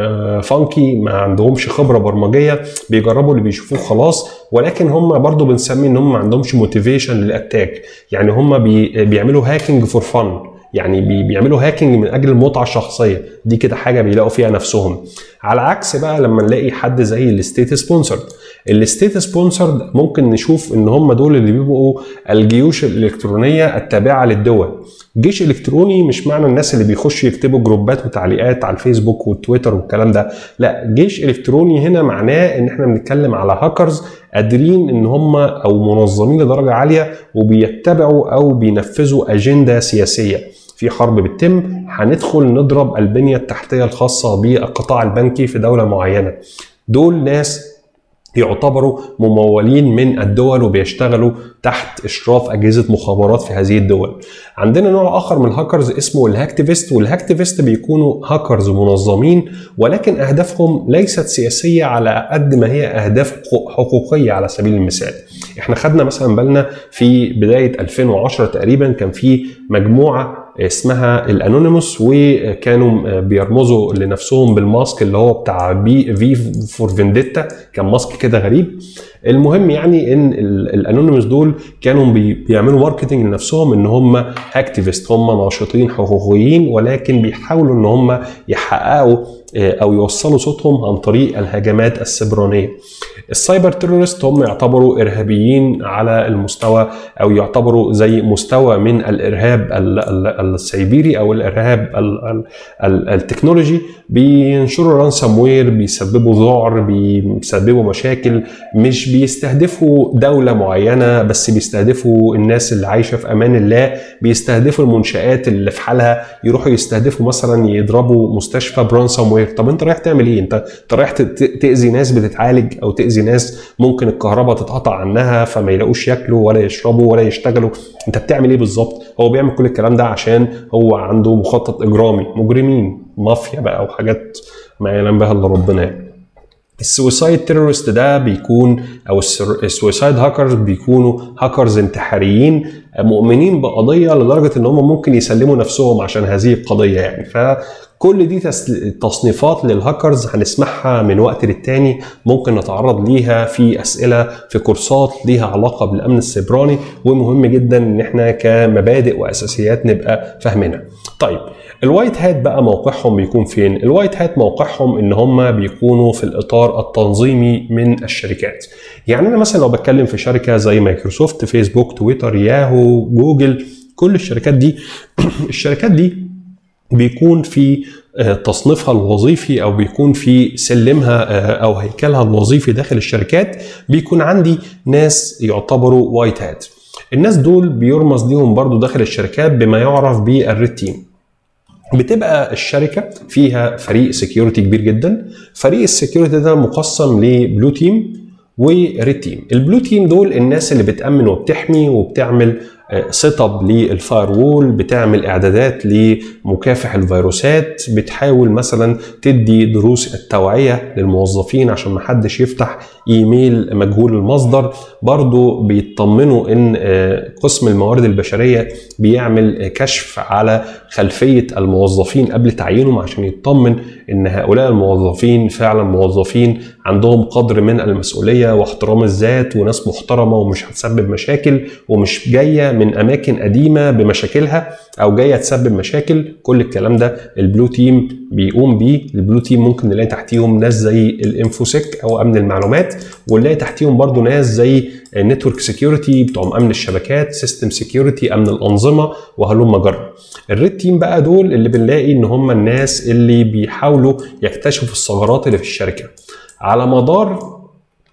فانكي ما عندهمش خبره برمجيه بيجربوا اللي بيشوفوه خلاص ولكن هم برضو بنسمي ان هم ما عندهمش موتيفيشن للاتاك يعني هم بي بيعملوا هاكينج فور فن يعني بيعملوا هاكينج من اجل المتعه الشخصيه دي كده حاجه بيلاقوا فيها نفسهم على عكس بقى لما نلاقي حد زي الستيت سبونسرد الستيت سبونسرد ممكن نشوف ان هم دول اللي بيبقوا الجيوش الالكترونيه التابعه للدول جيش الكتروني مش معنى الناس اللي بيخشوا يكتبوا جروبات وتعليقات على الفيسبوك والتويتر والكلام ده لا جيش الكتروني هنا معناه ان احنا بنتكلم على هاكرز قادرين ان هم او منظمين لدرجه عاليه وبيتبعوا او بينفذوا اجنده سياسيه في حرب بتتم هندخل نضرب البنيه التحتيه الخاصه بالقطاع البنكي في دوله معينه دول ناس يعتبروا ممولين من الدول وبيشتغلوا تحت اشراف اجهزه مخابرات في هذه الدول. عندنا نوع اخر من الهاكرز اسمه الهاكتيفيست والهاكتيفيست بيكونوا هاكرز منظمين ولكن اهدافهم ليست سياسيه على قد ما هي اهداف حقوقيه على سبيل المثال. احنا خدنا مثلا بالنا في بدايه 2010 تقريبا كان في مجموعه اسمها الانونيموس وكانوا بيرمزوا لنفسهم بالماسك اللي هو بتاع بي في فور فينديتا كان ماسك كده غريب المهم يعني ان الانونيموس دول كانوا بيعملوا ماركتنج لنفسهم ان هم اكتيفيست هم ناشطين حقوقيين ولكن بيحاولوا ان هم يحققوا او يوصلوا صوتهم عن طريق الهجمات السبرانيه. السايبر تيرورست هم يعتبروا ارهابيين على المستوى او يعتبروا زي مستوى من الارهاب السيبيري او الارهاب التكنولوجي بينشروا رانسام وير بيسببوا ذعر بيسببوا مشاكل مش مش بيستهدفوا دولة معينة بس بيستهدفوا الناس اللي عايشة في أمان الله بيستهدفوا المنشآت اللي في حالها يروحوا يستهدفوا مثلا يضربوا مستشفى برانسوم وير طب انت رايح تعمل ايه انت انت رايح تأذي ناس بتتعالج او تأذي ناس ممكن الكهرباء تتقطع عنها فما يلاقوش ياكلوا ولا يشربوا ولا يشتغلوا انت بتعمل ايه بالظبط هو بيعمل كل الكلام ده عشان هو عنده مخطط اجرامي مجرمين مافيا بقى وحاجات ما يعلم بها الا ربنا يعني السويسايد تيرورست ده بيكون او السويسايد هاكرز بيكونوا هاكرز انتحاريين مؤمنين بقضيه لدرجه ان هم ممكن يسلموا نفسهم عشان هذه القضيه يعني فكل دي تصنيفات للهاكرز هنسمعها من وقت للتاني ممكن نتعرض ليها في اسئله في كورسات ليها علاقه بالامن السيبراني ومهم جدا ان احنا كمبادئ واساسيات نبقى فاهمينها. طيب الوايت هات بقى موقعهم بيكون فين؟ الوايت هات موقعهم ان هم بيكونوا في الاطار التنظيمي من الشركات. يعني انا مثلا لو بتكلم في شركه زي مايكروسوفت، فيسبوك، تويتر، ياهو، جوجل، كل الشركات دي الشركات دي بيكون في تصنيفها الوظيفي او بيكون في سلمها او هيكلها الوظيفي داخل الشركات بيكون عندي ناس يعتبروا وايت هات. الناس دول بيرمز ليهم برضو داخل الشركات بما يعرف بالريد تيم. بتبقى الشركه فيها فريق سكيورتي كبير جدا فريق السكيورتي ده مقسم لبلو تيم وريد تيم البلو تيم دول الناس اللي بتامن وبتحمي وبتعمل سيت اب للفاير وول بتعمل اعدادات لمكافح الفيروسات بتحاول مثلا تدي دروس التوعيه للموظفين عشان ما حدش يفتح ايميل مجهول المصدر برضو بيطمنوا ان قسم الموارد البشريه بيعمل كشف على خلفيه الموظفين قبل تعيينهم عشان يطمن ان هؤلاء الموظفين فعلا موظفين عندهم قدر من المسؤوليه واحترام الذات وناس محترمه ومش هتسبب مشاكل ومش جايه من اماكن قديمه بمشاكلها او جايه تسبب مشاكل كل الكلام ده البلو تيم بيقوم بيه البلو تيم ممكن نلاقي تحتيهم ناس زي الانفوسيك او امن المعلومات ونلاقي تحتيهم برضو ناس زي نتورك سكيورتي بتوع امن الشبكات سيستم سكيورتي امن الانظمه وهلم جرى الريد تيم بقى دول اللي بنلاقي ان هم الناس اللي بيحاولوا يكتشفوا الثغرات اللي في الشركه على مدار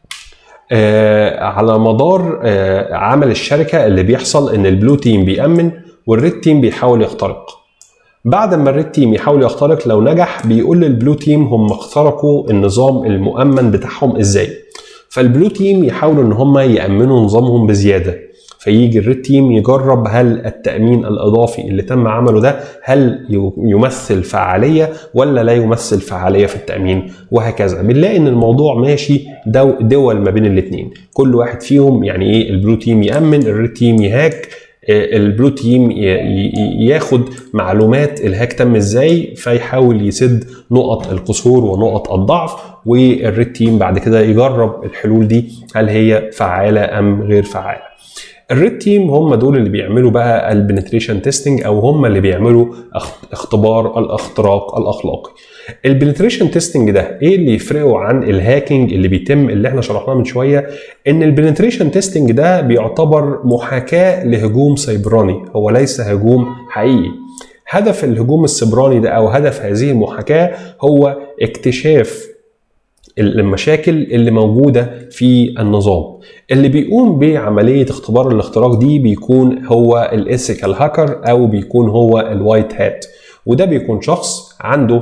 آه على مدار آه عمل الشركه اللي بيحصل ان البلو تيم بيأمن والريد تيم بيحاول يخترق بعد ما الريد تيم يحاول يخترق لو نجح بيقول للبلو تيم هم اخترقوا النظام المؤمن بتاعهم ازاي فالبلو تيم يحاولوا ان هم يأمنوا نظامهم بزياده فيجي الريد تيم يجرب هل التأمين الإضافي اللي تم عمله ده هل يمثل فعالية ولا لا يمثل فعالية في التأمين وهكذا بنلاقي إن الموضوع ماشي دو دول ما بين الاتنين كل واحد فيهم يعني إيه البلو تيم يأمن الريد تيم يهاك البلو تيم ياخد معلومات الهاك تم ازاي فيحاول يسد نقط القصور ونقط الضعف والريد تيم بعد كده يجرب الحلول دي هل هي فعاله ام غير فعاله الريد تيم هم دول اللي بيعملوا بقى البنتريشن تيستنج او هم اللي بيعملوا اختبار الاختراق الاخلاقي البنتريشن تيستنج ده ايه اللي يفرقه عن الهاكينج اللي بيتم اللي احنا شرحناه من شويه ان البنتريشن تيستنج ده بيعتبر محاكاه لهجوم سيبراني هو ليس هجوم حقيقي هدف الهجوم السيبراني ده او هدف هذه المحاكاه هو اكتشاف المشاكل اللي موجودة في النظام اللي بيقوم بعملية اختبار الاختراق دي بيكون هو الايثيكال هاكر او بيكون هو الوايت هات وده بيكون شخص عنده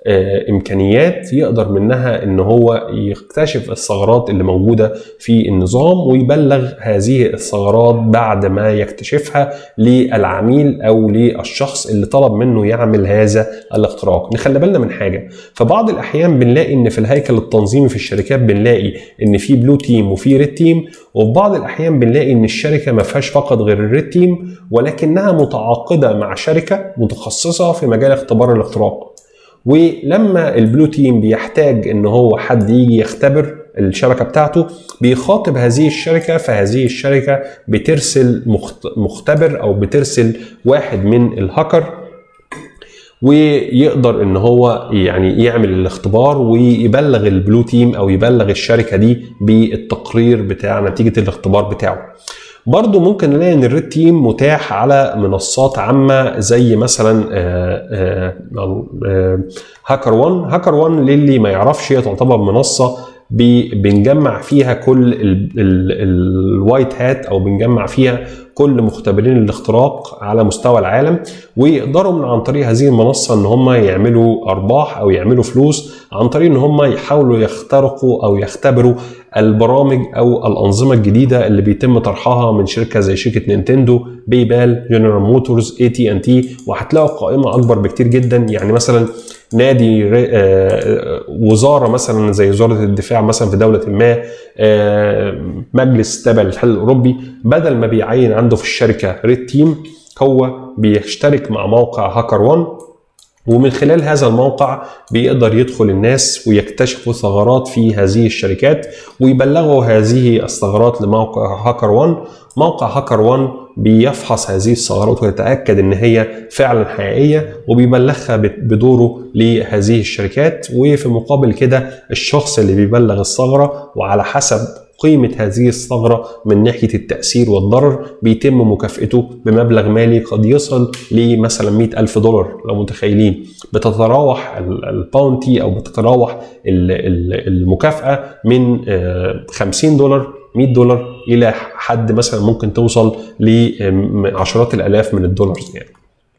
امكانيات يقدر منها ان هو يكتشف الثغرات اللي موجوده في النظام ويبلغ هذه الثغرات بعد ما يكتشفها للعميل او للشخص اللي طلب منه يعمل هذا الاختراق نخلي بالنا من حاجه فبعض الاحيان بنلاقي ان في الهيكل التنظيمي في الشركات بنلاقي ان في بلو تيم وفي ريد تيم وفي بعض الاحيان بنلاقي ان الشركه ما فيهاش فقط غير الريد تيم ولكنها متعاقده مع شركه متخصصه في مجال اختبار الاختراق ولما البلو تيم بيحتاج ان هو حد يجي يختبر الشبكه بتاعته بيخاطب هذه الشركه فهذه الشركه بترسل مختبر او بترسل واحد من الهاكر ويقدر ان هو يعني يعمل الاختبار ويبلغ البلو تيم او يبلغ الشركه دي بالتقرير بتاع نتيجه الاختبار بتاعه برضو ممكن نلاقي ان الريد تيم متاح على منصات عامه زي مثلا هاكر 1 هاكر 1 للي ما يعرفش هي تعتبر منصه بي- بنجمع فيها كل الوايت هات او بنجمع فيها كل مختبرين الاختراق على مستوى العالم ويقدروا من عن طريق هذه المنصه ان هم يعملوا ارباح او يعملوا فلوس عن طريق ان هم يحاولوا يخترقوا او يختبروا البرامج او الانظمه الجديده اللي بيتم طرحها من شركه زي شركه نينتندو باي بال جنرال موتورز اي تي ان تي وهتلاقوا قائمه اكبر بكتير جدا يعني مثلا نادي ر- آه، وزاره مثلا زي وزاره الدفاع مثلا في دوله ما آه، مجلس تابع للاتحاد الاوروبي بدل ما بيعين عنده في الشركه ريد تيم هو بيشترك مع موقع هاكر 1 ومن خلال هذا الموقع بيقدر يدخل الناس ويكتشفوا ثغرات في هذه الشركات ويبلغوا هذه الثغرات لموقع هاكر 1 موقع هاكر 1 بيفحص هذه الثغرات ويتاكد ان هي فعلا حقيقيه وبيبلغها بدوره لهذه الشركات وفي مقابل كده الشخص اللي بيبلغ الثغره وعلى حسب قيمة هذه الثغرة من ناحية التأثير والضرر بيتم مكافأته بمبلغ مالي قد يصل لمثلا 100 ألف دولار لو متخيلين بتتراوح ال- الباونتي أو بتتراوح ال- ال- المكافأة من آه، 50 دولار 100 دولار إلى حد مثلا ممكن توصل لعشرات الآلاف من الدولارز يعني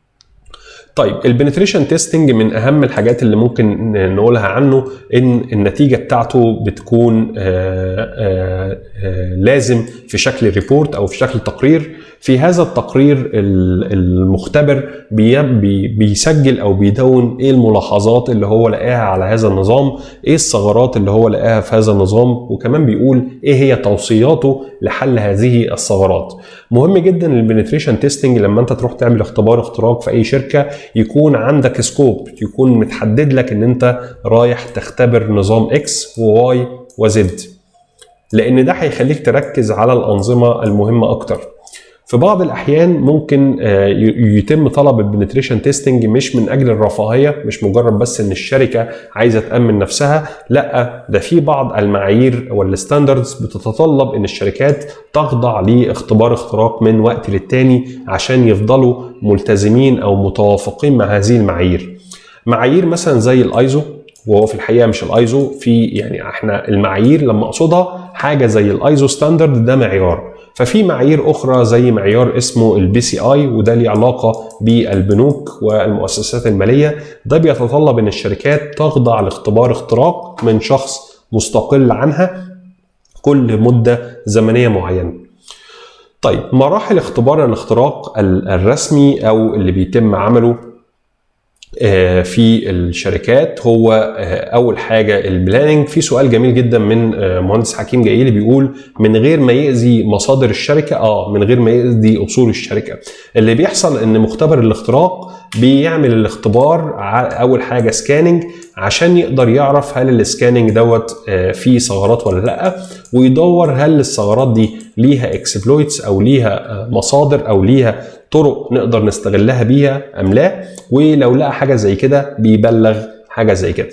طيب البنتريشن تيستنج من اهم الحاجات اللي ممكن نقولها عنه ان النتيجه بتاعته بتكون آه، آه، آه، لازم في شكل ريبورت او في شكل تقرير في هذا التقرير ال- المختبر بي- بي- بيسجل او بيدون ايه الملاحظات اللي هو لقاها على هذا النظام ايه الثغرات اللي هو لقاها في هذا النظام وكمان بيقول ايه هي توصياته لحل هذه الثغرات مهم جدا البنتريشن تيستنج لما انت تروح تعمل اختبار اختراق في اي شركه يكون عندك سكوب يكون متحدد لك ان انت رايح تختبر نظام اكس وواي وزد لان ده هيخليك تركز على الانظمه المهمه اكتر في بعض الاحيان ممكن آه، ي- يتم طلب البنتريشن تيستنج مش من اجل الرفاهيه مش مجرد بس ان الشركه عايزه تامن نفسها لا ده في بعض المعايير والستاندردز بتتطلب ان الشركات تخضع لاختبار اختراق من وقت للتاني عشان يفضلوا ملتزمين او متوافقين مع هذه المعايير معايير مثلا زي الايزو وهو في الحقيقه مش الايزو في يعني احنا المعايير لما اقصدها حاجه زي الايزو ستاندرد ده معيار ففي معايير اخرى زي معيار اسمه البي سي اي وده ليه علاقه بالبنوك والمؤسسات الماليه ده بيتطلب ان الشركات تخضع لاختبار اختراق من شخص مستقل عنها كل مده زمنيه معينه طيب مراحل اختبار الاختراق ال- الرسمي او اللي بيتم عمله آه، في الشركات هو آه، اول حاجه البلاننج في سؤال جميل جدا من آه، مهندس حكيم جايلي بيقول من غير ما يأذي مصادر الشركه اه من غير ما يأذي اصول الشركه اللي بيحصل ان مختبر الاختراق بيعمل الاختبار ع- اول حاجه سكاننج عشان يقدر يعرف هل السكاننج دوت آه، فيه ثغرات ولا لا ويدور هل الثغرات دي ليها اكسبلويتس او ليها آه، مصادر او ليها طرق نقدر نستغلها بيها ام لا ولو لقى حاجه زي كده بيبلغ حاجه زي كده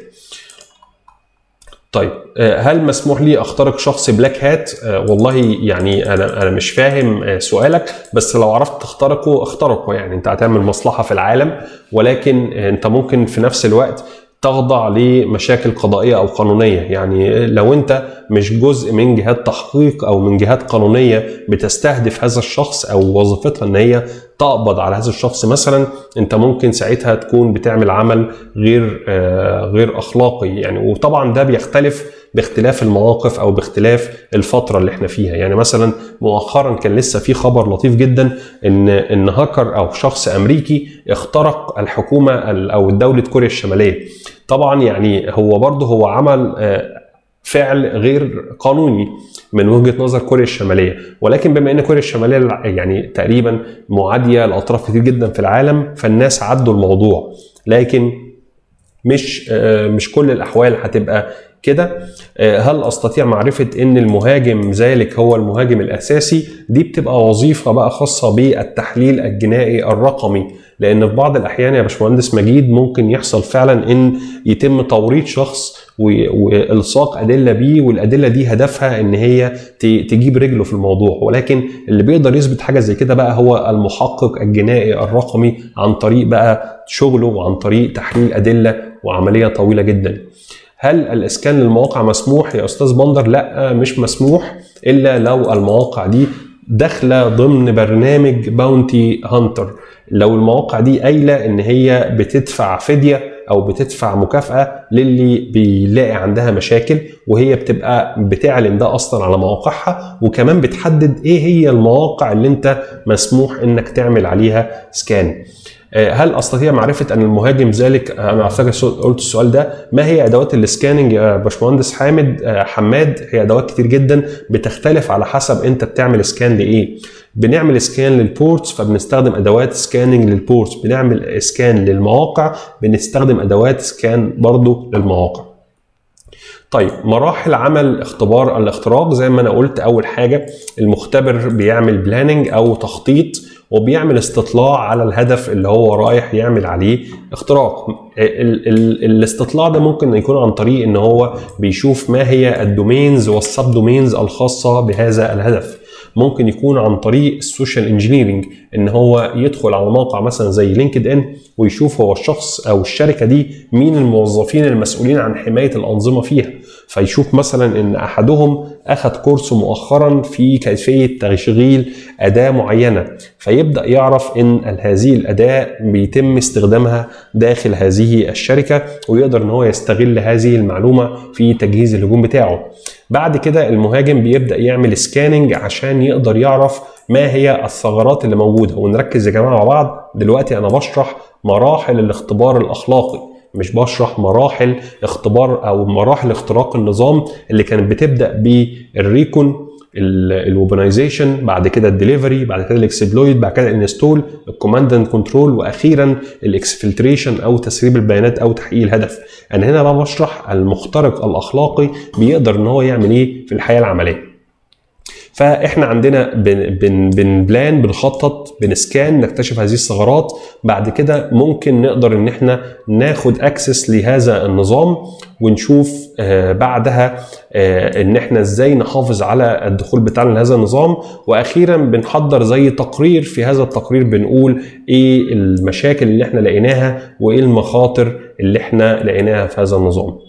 طيب آه، هل مسموح لي اخترق شخص بلاك هات آه، والله يعني انا انا مش فاهم آه، سؤالك بس لو عرفت تخترقه اخترقه يعني انت هتعمل مصلحه في العالم ولكن آه، انت ممكن في نفس الوقت تخضع لمشاكل قضائيه او قانونيه يعني لو انت مش جزء من جهات تحقيق او من جهات قانونيه بتستهدف هذا الشخص او وظيفتها ان هي تقبض على هذا الشخص مثلا انت ممكن ساعتها تكون بتعمل عمل غير آه، غير اخلاقي يعني وطبعا ده بيختلف باختلاف المواقف او باختلاف الفتره اللي احنا فيها يعني مثلا مؤخرا كان لسه في خبر لطيف جدا ان ان هاكر او شخص امريكي اخترق الحكومه ال- او دوله كوريا الشماليه طبعا يعني هو برضه هو عمل آه، فعل غير قانوني من وجهه نظر كوريا الشماليه ولكن بما ان كوريا الشماليه يعني تقريبا معاديه لاطراف كتير جدا في العالم فالناس عدوا الموضوع لكن مش آه، مش كل الاحوال هتبقى كده آه، هل استطيع معرفه ان المهاجم ذلك هو المهاجم الاساسي دي بتبقى وظيفه بقى خاصه بالتحليل الجنائي الرقمي لان في بعض الاحيان يا باشمهندس مجيد ممكن يحصل فعلا ان يتم توريط شخص و- والصاق ادله بيه والادله دي هدفها ان هي ت- تجيب رجله في الموضوع ولكن اللي بيقدر يثبت حاجه زي كده بقى هو المحقق الجنائي الرقمي عن طريق بقى شغله وعن طريق تحليل ادله وعمليه طويله جدا هل الاسكان للمواقع مسموح يا استاذ بندر لا مش مسموح الا لو المواقع دي داخله ضمن برنامج باونتي هانتر لو المواقع دي قايله ان هي بتدفع فديه او بتدفع مكافاه للي بيلاقي عندها مشاكل وهي بتبقى بتعلن ده اصلا على مواقعها وكمان بتحدد ايه هي المواقع اللي انت مسموح انك تعمل عليها سكان هل استطيع معرفه ان المهاجم ذلك انا اعتقد قلت السؤال ده ما هي ادوات السكاننج يا باشمهندس حامد حماد هي ادوات كتير جدا بتختلف على حسب انت بتعمل سكان لايه بنعمل سكان للبورتس فبنستخدم ادوات سكاننج للبورتس بنعمل سكان للمواقع بنستخدم ادوات سكان برضو للمواقع طيب مراحل عمل اختبار الاختراق زي ما انا قلت اول حاجه المختبر بيعمل بلاننج او تخطيط وبيعمل استطلاع على الهدف اللي هو رايح يعمل عليه اختراق ال ال الاستطلاع ده ممكن يكون عن طريق ان هو بيشوف ما هي الدومينز والسب دومينز الخاصه بهذا الهدف ممكن يكون عن طريق السوشيال انجينيرنج ان هو يدخل على موقع مثلا زي لينكد ان ويشوف هو الشخص او الشركه دي مين الموظفين المسؤولين عن حمايه الانظمه فيها فيشوف مثلا ان احدهم اخذ كورس مؤخرا في كيفيه تشغيل اداه معينه فيبدا يعرف ان هذه الاداه بيتم استخدامها داخل هذه الشركه ويقدر ان هو يستغل هذه المعلومه في تجهيز الهجوم بتاعه بعد كده المهاجم بيبدا يعمل سكاننج عشان يقدر يعرف ما هي الثغرات اللي موجوده ونركز يا جماعه مع بعض دلوقتي انا بشرح مراحل الاختبار الاخلاقي مش بشرح مراحل اختبار او مراحل اختراق النظام اللي كانت بتبدا بالريكون الويبنايزيشن بعد كده الدليفري بعد كده الاكسبلويد بعد كده الانستول الكوماند اند كنترول واخيرا الاكسفلتريشن او تسريب البيانات او تحقيق الهدف انا هنا بقى بشرح المخترق الاخلاقي بيقدر ان هو يعمل ايه في الحياه العمليه فاحنا عندنا بن بن بنبلان بنخطط بنسكان نكتشف هذه الثغرات بعد كده ممكن نقدر ان احنا ناخد اكسس لهذا النظام ونشوف آه بعدها آه ان احنا ازاي نحافظ على الدخول بتاعنا لهذا النظام واخيرا بنحضر زي تقرير في هذا التقرير بنقول ايه المشاكل اللي احنا لقيناها وايه المخاطر اللي احنا لقيناها في هذا النظام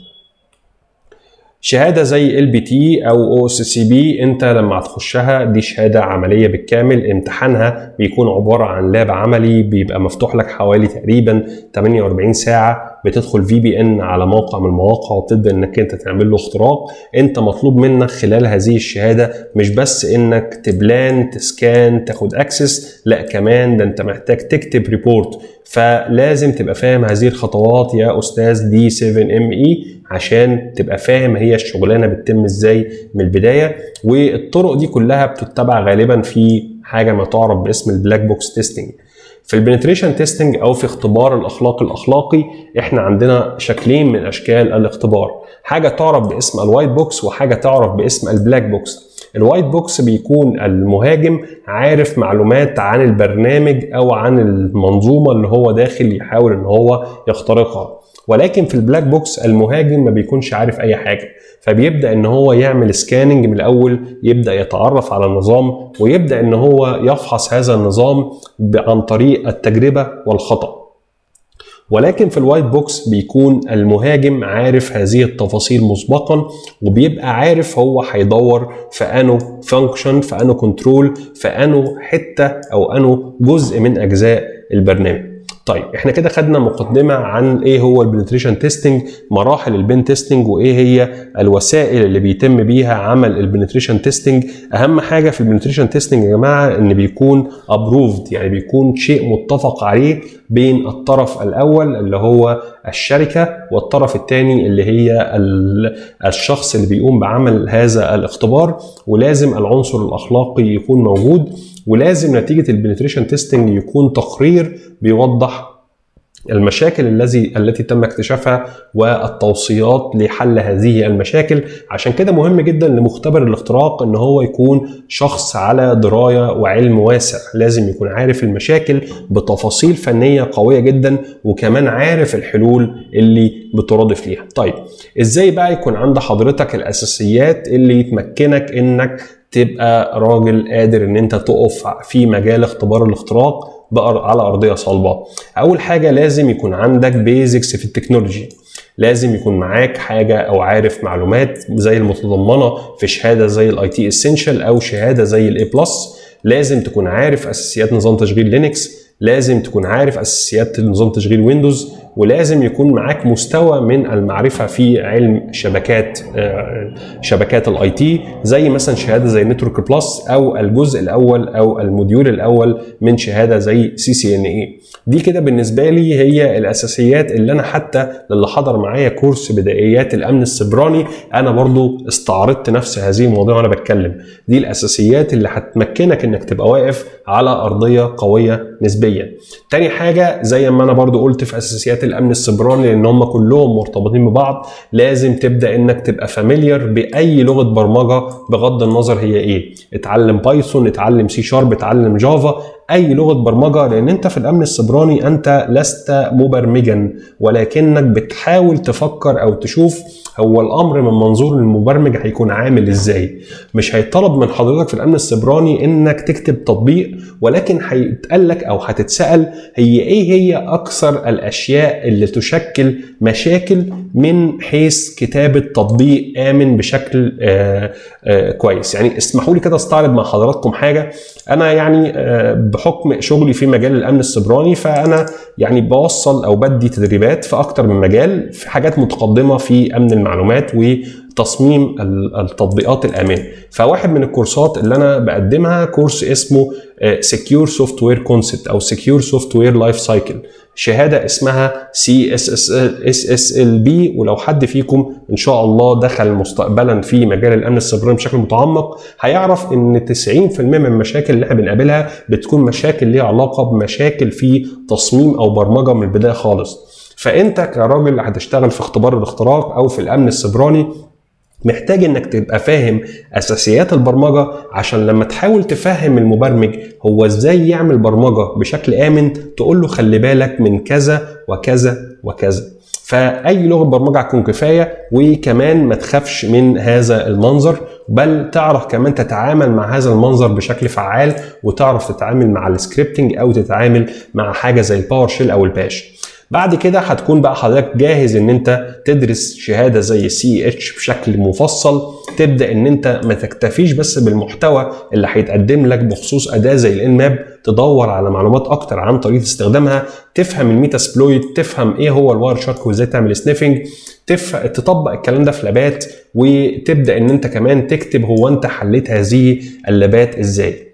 شهاده زي ال بي تي او او اس سي بي انت لما هتخشها دي شهاده عمليه بالكامل امتحانها بيكون عباره عن لاب عملي بيبقى مفتوح لك حوالي تقريبا 48 ساعه بتدخل في بي ان على موقع من المواقع وتبدا انك انت تعمل له اختراق انت مطلوب منك خلال هذه الشهاده مش بس انك تبلان تسكان تاخد اكسس لا كمان ده انت محتاج تكتب ريبورت فلازم تبقى فاهم هذه الخطوات يا استاذ دي 7 ام اي عشان تبقى فاهم هي الشغلانه بتتم ازاي من البدايه والطرق دي كلها بتتبع غالبا في حاجه ما تعرف باسم البلاك بوكس تيستنج في البنتريشن تيستنج او في اختبار الاخلاق الاخلاقي احنا عندنا شكلين من اشكال الاختبار حاجه تعرف باسم الوايت بوكس وحاجه تعرف باسم البلاك بوكس الوايت بوكس بيكون المهاجم عارف معلومات عن البرنامج او عن المنظومه اللي هو داخل يحاول ان هو يخترقها ولكن في البلاك بوكس المهاجم ما بيكونش عارف اي حاجه فبيبدا ان هو يعمل سكاننج من الاول يبدا يتعرف على النظام ويبدا ان هو يفحص هذا النظام عن طريق التجربه والخطا ولكن في الوايت بوكس بيكون المهاجم عارف هذه التفاصيل مسبقا وبيبقى عارف هو هيدور في انو فانكشن في انو كنترول في انو حته او انو جزء من اجزاء البرنامج طيب احنا كده خدنا مقدمه عن ايه هو البنتريشن تيستنج مراحل البن تيستنج وايه هي الوسائل اللي بيتم بيها عمل البنتريشن تيستنج اهم حاجه في البنتريشن تيستنج يا جماعه ان بيكون ابروفد يعني بيكون شيء متفق عليه بين الطرف الاول اللي هو الشركه والطرف الثاني اللي هي الشخص اللي بيقوم بعمل هذا الاختبار ولازم العنصر الاخلاقي يكون موجود ولازم نتيجه البنتريشن تيستنج يكون تقرير بيوضح المشاكل الذي التي تم اكتشافها والتوصيات لحل هذه المشاكل عشان كده مهم جدا لمختبر الاختراق ان هو يكون شخص على درايه وعلم واسع لازم يكون عارف المشاكل بتفاصيل فنيه قويه جدا وكمان عارف الحلول اللي بترادف ليها طيب ازاي بقى يكون عند حضرتك الاساسيات اللي تمكنك انك تبقى راجل قادر ان انت تقف في مجال اختبار الاختراق بأر- على ارضيه صلبه اول حاجه لازم يكون عندك بيزكس في التكنولوجي لازم يكون معاك حاجه او عارف معلومات زي المتضمنه في شهاده زي الاي تي اسينشال او شهاده زي الاي بلس لازم تكون عارف اساسيات نظام تشغيل لينكس لازم تكون عارف اساسيات نظام تشغيل ويندوز ولازم يكون معاك مستوى من المعرفه في علم شبكات آه، شبكات الاي تي زي مثلا شهاده زي نتورك بلس او الجزء الاول او الموديول الاول من شهاده زي سي سي ان اي دي كده بالنسبه لي هي الاساسيات اللي انا حتى للي حضر معايا كورس بدائيات الامن السيبراني انا برضو استعرضت نفس هذه المواضيع وانا بتكلم دي الاساسيات اللي هتمكنك انك تبقى واقف على ارضيه قويه نسبيا تاني حاجه زي ما انا برضو قلت في اساسيات الامن السيبراني لان هم كلهم مرتبطين ببعض لازم تبدا انك تبقى فاميليار باي لغه برمجه بغض النظر هي ايه اتعلم بايثون اتعلم سي شارب اتعلم جافا اي لغه برمجه لان انت في الامن السيبراني انت لست مبرمجا ولكنك بتحاول تفكر او تشوف هو الامر من منظور المبرمج هيكون عامل ازاي مش هيطلب من حضرتك في الامن السيبراني انك تكتب تطبيق ولكن هيتقال لك او هتتسال هي ايه هي اكثر الاشياء اللي تشكل مشاكل من حيث كتابه تطبيق امن بشكل آه آه كويس يعني اسمحوا لي كده استعرض مع حضراتكم حاجه انا يعني آه بحكم شغلي في مجال الامن السيبراني فانا يعني بوصل او بدي تدريبات في اكتر من مجال في حاجات متقدمه في امن المعلومات وتصميم التطبيقات الامان فواحد من الكورسات اللي انا بقدمها كورس اسمه سكيور سوفت وير كونسبت او سكيور سوفت وير لايف سايكل شهاده اسمها سي اس اس اس اس ال بي ولو حد فيكم ان شاء الله دخل مستقبلا في مجال الامن السيبراني بشكل متعمق هيعرف ان 90% من المشاكل اللي احنا بنقابلها بتكون مشاكل ليها علاقه بمشاكل في تصميم او برمجه من البدايه خالص فانت كراجل هتشتغل في اختبار الاختراق او في الامن السيبراني محتاج انك تبقى فاهم اساسيات البرمجه عشان لما تحاول تفهم المبرمج هو ازاي يعمل برمجه بشكل امن تقول له خلي بالك من كذا وكذا وكذا فاي لغه برمجه هتكون كفايه وكمان ما تخافش من هذا المنظر بل تعرف كمان تتعامل مع هذا المنظر بشكل فعال وتعرف تتعامل مع السكريبتنج او تتعامل مع حاجه زي الباور شيل او الباش بعد كده هتكون بقى حضرتك جاهز ان انت تدرس شهاده زي سي اتش بشكل مفصل تبدا ان انت ما تكتفيش بس بالمحتوى اللي هيتقدم لك بخصوص اداه زي الان ماب تدور على معلومات اكتر عن طريقه استخدامها تفهم الميتا سبلويت تفهم ايه هو الواير شارك وازاي تعمل سنيفنج تف... تطبق الكلام ده في لابات وتبدا ان انت كمان تكتب هو انت حليت هذه اللابات ازاي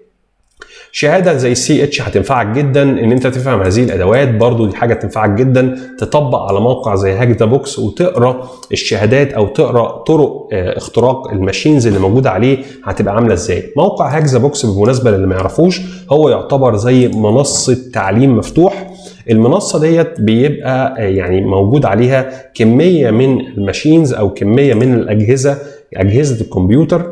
شهاده زي سي اتش هتنفعك جدا ان انت تفهم هذه الادوات برضو دي حاجه تنفعك جدا تطبق على موقع زي هاك ذا بوكس وتقرا الشهادات او تقرا طرق اختراق الماشينز اللي موجوده عليه هتبقى عامله ازاي موقع هاك ذا بوكس بالمناسبه للي ما يعرفوش هو يعتبر زي منصه تعليم مفتوح المنصه ديت بيبقى يعني موجود عليها كميه من الماشينز او كميه من الاجهزه اجهزه الكمبيوتر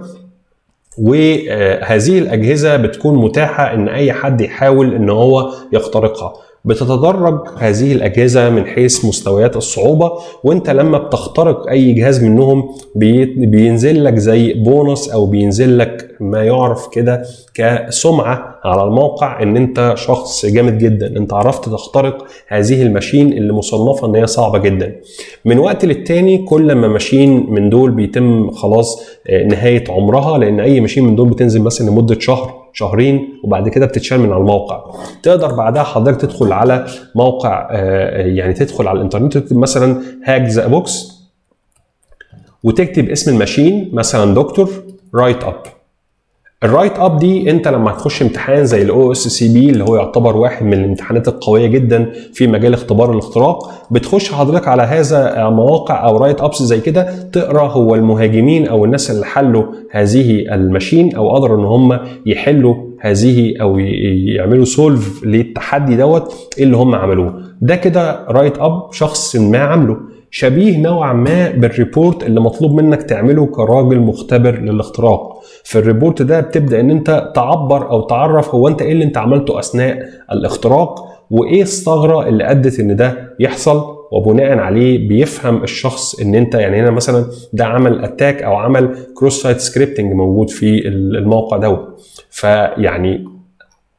وهذه الاجهزه بتكون متاحه ان اي حد يحاول ان هو يخترقها بتتدرج هذه الاجهزه من حيث مستويات الصعوبه وانت لما بتخترق اي جهاز منهم بينزل لك زي بونص او بينزل لك ما يعرف كده كسمعه على الموقع ان انت شخص جامد جدا انت عرفت تخترق هذه الماشين اللي مصنفه ان هي صعبه جدا من وقت للتاني كل ما ماشين من دول بيتم خلاص نهايه عمرها لان اي ماشين من دول بتنزل مثلا لمده شهر شهرين وبعد كده بتتشال من على الموقع تقدر بعدها حضرتك تدخل على موقع يعني تدخل على الانترنت تكتب مثلا هاك ذا بوكس وتكتب اسم الماشين مثلا دكتور رايت اب الرايت اب دي انت لما هتخش امتحان زي الاو اس سي بي اللي هو يعتبر واحد من الامتحانات القويه جدا في مجال اختبار الاختراق بتخش حضرتك على هذا مواقع او رايت ابس زي كده تقرا هو المهاجمين او الناس اللي حلوا هذه الماشين او قدروا ان هم يحلوا هذه او يعملوا سولف للتحدي دوت ايه اللي هم عملوه ده كده رايت اب شخص ما عامله شبيه نوعا ما بالريبورت اللي مطلوب منك تعمله كراجل مختبر للاختراق في الريبورت ده بتبدا ان انت تعبر او تعرف هو انت ايه اللي انت عملته اثناء الاختراق وايه الثغره اللي ادت ان ده يحصل وبناء عليه بيفهم الشخص ان انت يعني هنا مثلا ده عمل اتاك او عمل كروس سايت سكريبتنج موجود في الموقع دوت فيعني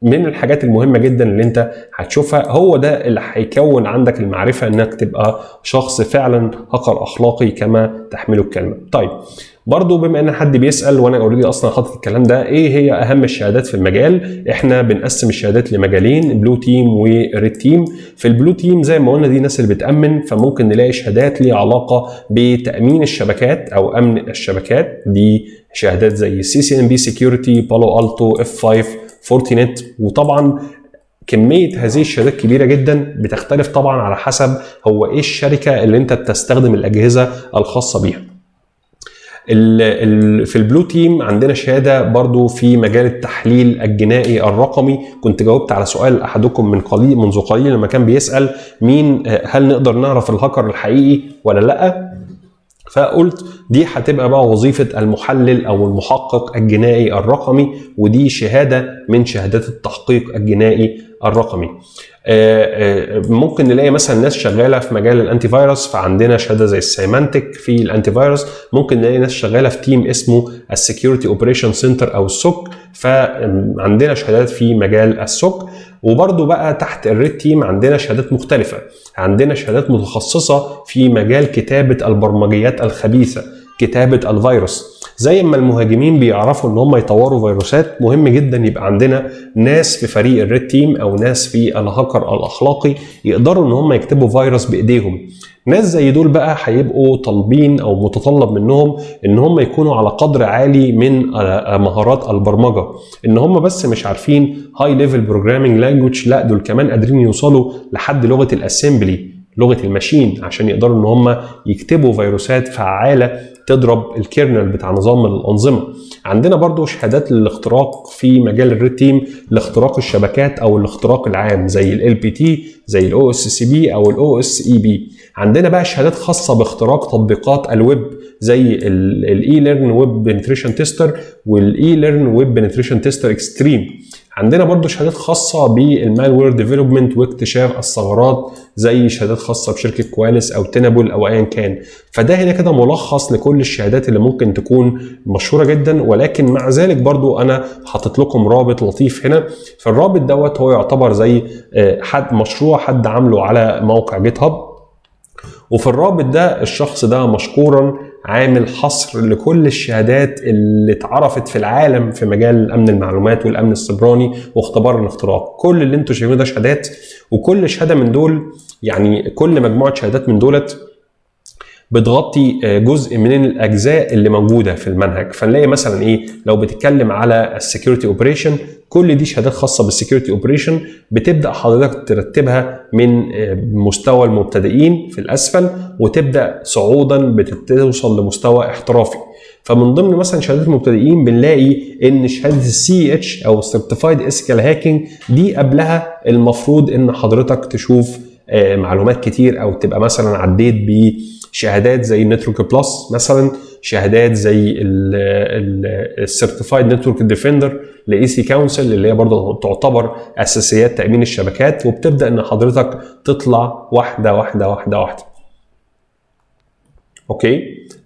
من الحاجات المهمه جدا اللي انت هتشوفها هو ده اللي هيكون عندك المعرفه انك تبقى شخص فعلا هاكر اخلاقي كما تحمله الكلمه. طيب برضو بما ان حد بيسال وانا اوريدي اصلا حاطط الكلام ده ايه هي اهم الشهادات في المجال احنا بنقسم الشهادات لمجالين بلو تيم وريد تيم في البلو تيم زي ما قلنا دي الناس اللي بتامن فممكن نلاقي شهادات ليها علاقه بتامين الشبكات او امن الشبكات دي شهادات زي سي سي ام بي سكيورتي بالو التو اف 5 فورتينت وطبعا كميه هذه الشهادات كبيره جدا بتختلف طبعا على حسب هو ايه الشركه اللي انت بتستخدم الاجهزه الخاصه بيها ال ال في البلو تيم عندنا شهاده برضو في مجال التحليل الجنائي الرقمي كنت جاوبت على سؤال احدكم من قليل منذ قليل لما كان بيسال مين هل نقدر نعرف الهاكر الحقيقي ولا لا فقلت دي هتبقى بقى وظيفة المحلل أو المحقق الجنائي الرقمي ودي شهادة من شهادات التحقيق الجنائي الرقمي ممكن نلاقي مثلا ناس شغاله في مجال الانتي فيروس فعندنا شهاده زي السيمانتك في الانتي فيروس ممكن نلاقي ناس شغاله في تيم اسمه السكيورتي اوبريشن سنتر او السوك فعندنا شهادات في مجال السوك وبرضو بقى تحت الريد تيم عندنا شهادات مختلفة عندنا شهادات متخصصة في مجال كتابة البرمجيات الخبيثة كتابة الفيروس زي ما المهاجمين بيعرفوا ان هم يطوروا فيروسات مهم جدا يبقى عندنا ناس في فريق الريد تيم او ناس في الهاكر الاخلاقي يقدروا ان هم يكتبوا فيروس بايديهم ناس زي دول بقى هيبقوا طالبين او متطلب منهم ان هم يكونوا على قدر عالي من مهارات البرمجه ان هم بس مش عارفين هاي ليفل بروجرامينج لانجوج لا دول كمان قادرين يوصلوا لحد لغه الاسمبلي لغه الماشين عشان يقدروا ان هم يكتبوا فيروسات فعاله تضرب الكيرنل بتاع نظام الانظمه عندنا برضو شهادات للاختراق في مجال الريد تيم لاختراق الشبكات او الاختراق العام زي ال بي تي زي الاو اس سي بي او الاو اس اي بي عندنا بقى شهادات خاصه باختراق تطبيقات الويب زي الاي ليرن ويب بنتريشن تيستر والاي ليرن ويب بنتريشن تيستر اكستريم عندنا برضو شهادات خاصة بالمالوير ديفلوبمنت واكتشاف الثغرات زي شهادات خاصة بشركة كواليس أو تنابل أو أيا كان فده هنا كده ملخص لكل الشهادات اللي ممكن تكون مشهورة جدا ولكن مع ذلك برضو أنا حاطط لكم رابط لطيف هنا فالرابط دوت هو يعتبر زي حد مشروع حد عامله على موقع جيت هاب وفي الرابط ده الشخص ده مشكورا عامل حصر لكل الشهادات اللي اتعرفت في العالم في مجال امن المعلومات والامن السيبراني واختبار الاختراق كل اللي انتم شايفينه ده شهادات وكل شهاده من دول يعني كل مجموعه شهادات من دولت بتغطي جزء من الاجزاء اللي موجوده في المنهج فنلاقي مثلا ايه لو بتتكلم على السكيورتي اوبريشن كل دي شهادات خاصه بالسكيورتي اوبريشن بتبدا حضرتك ترتبها من مستوى المبتدئين في الاسفل وتبدا صعودا بتوصل لمستوى احترافي فمن ضمن مثلا شهادات المبتدئين بنلاقي ان شهاده السي اتش او سيرتيفايد اسكال هاكينج دي قبلها المفروض ان حضرتك تشوف معلومات كتير او تبقى مثلا عديت بشهادات زي نتورك بلس مثلا شهادات زي السيرتيفايد نتورك ديفندر لاي سي كونسل اللي هي برضه تعتبر اساسيات تامين الشبكات وبتبدا ان حضرتك تطلع واحده واحده واحده واحده اوكي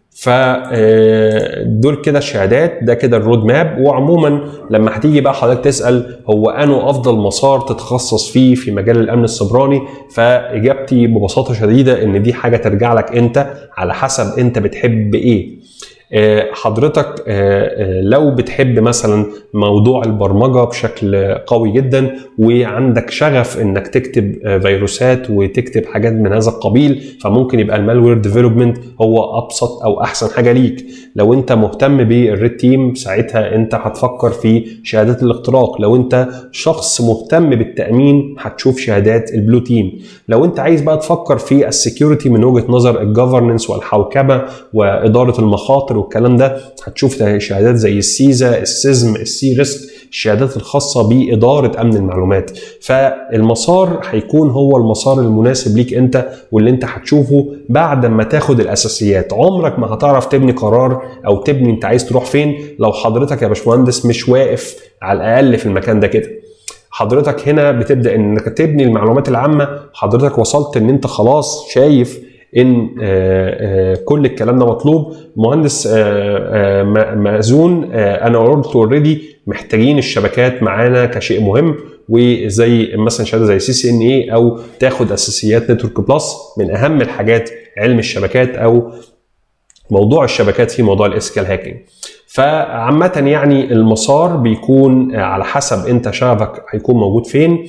فدول كده الشهادات ده كده الرود ماب وعموما لما هتيجي بقى حضرتك تسال هو انه افضل مسار تتخصص فيه في مجال الامن السيبراني فاجابتي ببساطه شديده ان دي حاجه ترجع لك انت على حسب انت بتحب ايه حضرتك لو بتحب مثلا موضوع البرمجه بشكل قوي جدا وعندك شغف انك تكتب فيروسات وتكتب حاجات من هذا القبيل فممكن يبقى المالوير ديفلوبمنت هو ابسط او احسن حاجه ليك لو انت مهتم بالريد تيم ساعتها انت هتفكر في شهادات الاختراق لو انت شخص مهتم بالتامين هتشوف شهادات البلو تيم لو انت عايز بقى تفكر في السكيورتي من وجهه نظر الجفرنس والحوكمه واداره المخاطر والكلام ده هتشوف شهادات زي السيزا السيزم السي ريسك الشهادات الخاصة بإدارة أمن المعلومات فالمسار هيكون هو المسار المناسب ليك أنت واللي أنت هتشوفه بعد ما تاخد الأساسيات عمرك ما هتعرف تبني قرار أو تبني أنت عايز تروح فين لو حضرتك يا باشمهندس مش واقف على الأقل في المكان ده كده حضرتك هنا بتبدا انك تبني المعلومات العامه حضرتك وصلت ان انت خلاص شايف ان آه، آه، كل الكلام ده مطلوب مهندس آه، آه، م- مأذون آه، انا قلت اوريدي محتاجين الشبكات معانا كشيء مهم وزي مثلا شهاده زي سي سي ان اي او تاخد اساسيات نتورك بلس من اهم الحاجات علم الشبكات او موضوع الشبكات في موضوع الاسكال هاكينج فعامة يعني المسار بيكون على حسب انت شغفك هيكون موجود فين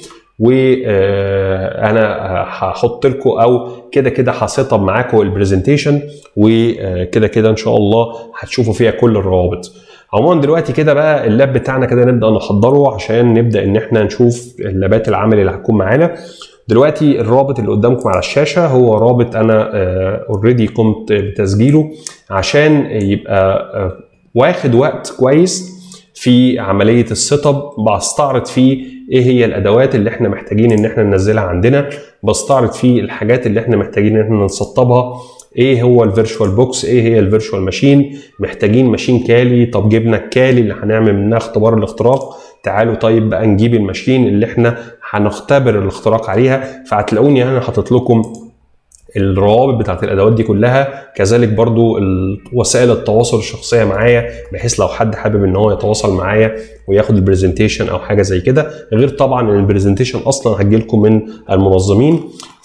وانا هحط لكم او كده كده هسيت اب معاكم البرزنتيشن وكده كده ان شاء الله هتشوفوا فيها كل الروابط عموما دلوقتي كده بقى اللاب بتاعنا كده نبدا نحضره عشان نبدا ان احنا نشوف اللابات العملي اللي هتكون معانا دلوقتي الرابط اللي قدامكم على الشاشه هو رابط انا اوريدي قمت بتسجيله عشان يبقى آه، واخد وقت كويس في عمليه السيت اب بستعرض فيه ايه هي الادوات اللي احنا محتاجين ان احنا ننزلها عندنا بستعرض فيه الحاجات اللي احنا محتاجين ان احنا نسطبها ايه هو الفيرتشوال بوكس ايه هي الفيرتشوال ماشين محتاجين ماشين كالي طب جبنا الكالي اللي هنعمل منها اختبار الاختراق تعالوا طيب بقى نجيب الماشين اللي احنا هنختبر الاختراق عليها فهتلاقوني انا حاطط لكم الروابط بتاعت الادوات دي كلها كذلك برضو ال- وسائل التواصل الشخصيه معايا بحيث لو حد حابب ان هو يتواصل معايا وياخد البرزنتيشن او حاجه زي كده غير طبعا ان البرزنتيشن اصلا هتجيلكم من المنظمين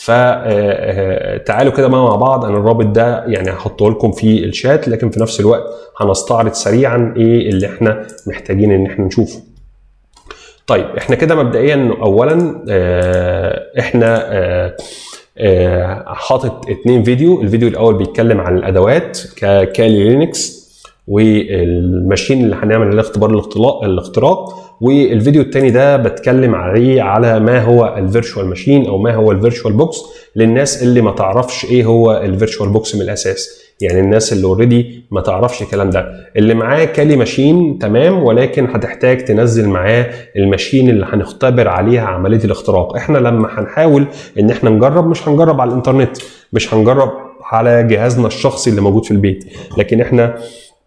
فتعالوا كده بقى مع بعض انا الرابط ده يعني هحطه لكم في الشات لكن في نفس الوقت هنستعرض سريعا ايه اللي احنا محتاجين ان احنا نشوفه طيب احنا كده مبدئيا اولا آه، احنا آه، آه، حاطط اتنين فيديو الفيديو الاول بيتكلم عن الادوات ككالي لينكس والماشين اللي هنعمل عليه اختبار الاختلاق الاختراق والفيديو التاني ده بتكلم عليه على ما هو الفيرتشوال ماشين او ما هو الفيرتشوال بوكس للناس اللي ما تعرفش ايه هو الفيرتشوال بوكس من الاساس يعني الناس اللي اوريدي ما تعرفش الكلام ده اللي معاه كالي ماشين تمام ولكن هتحتاج تنزل معاه الماشين اللي هنختبر عليها عمليه الاختراق احنا لما هنحاول ان احنا نجرب مش هنجرب على الانترنت مش هنجرب على جهازنا الشخصي اللي موجود في البيت لكن احنا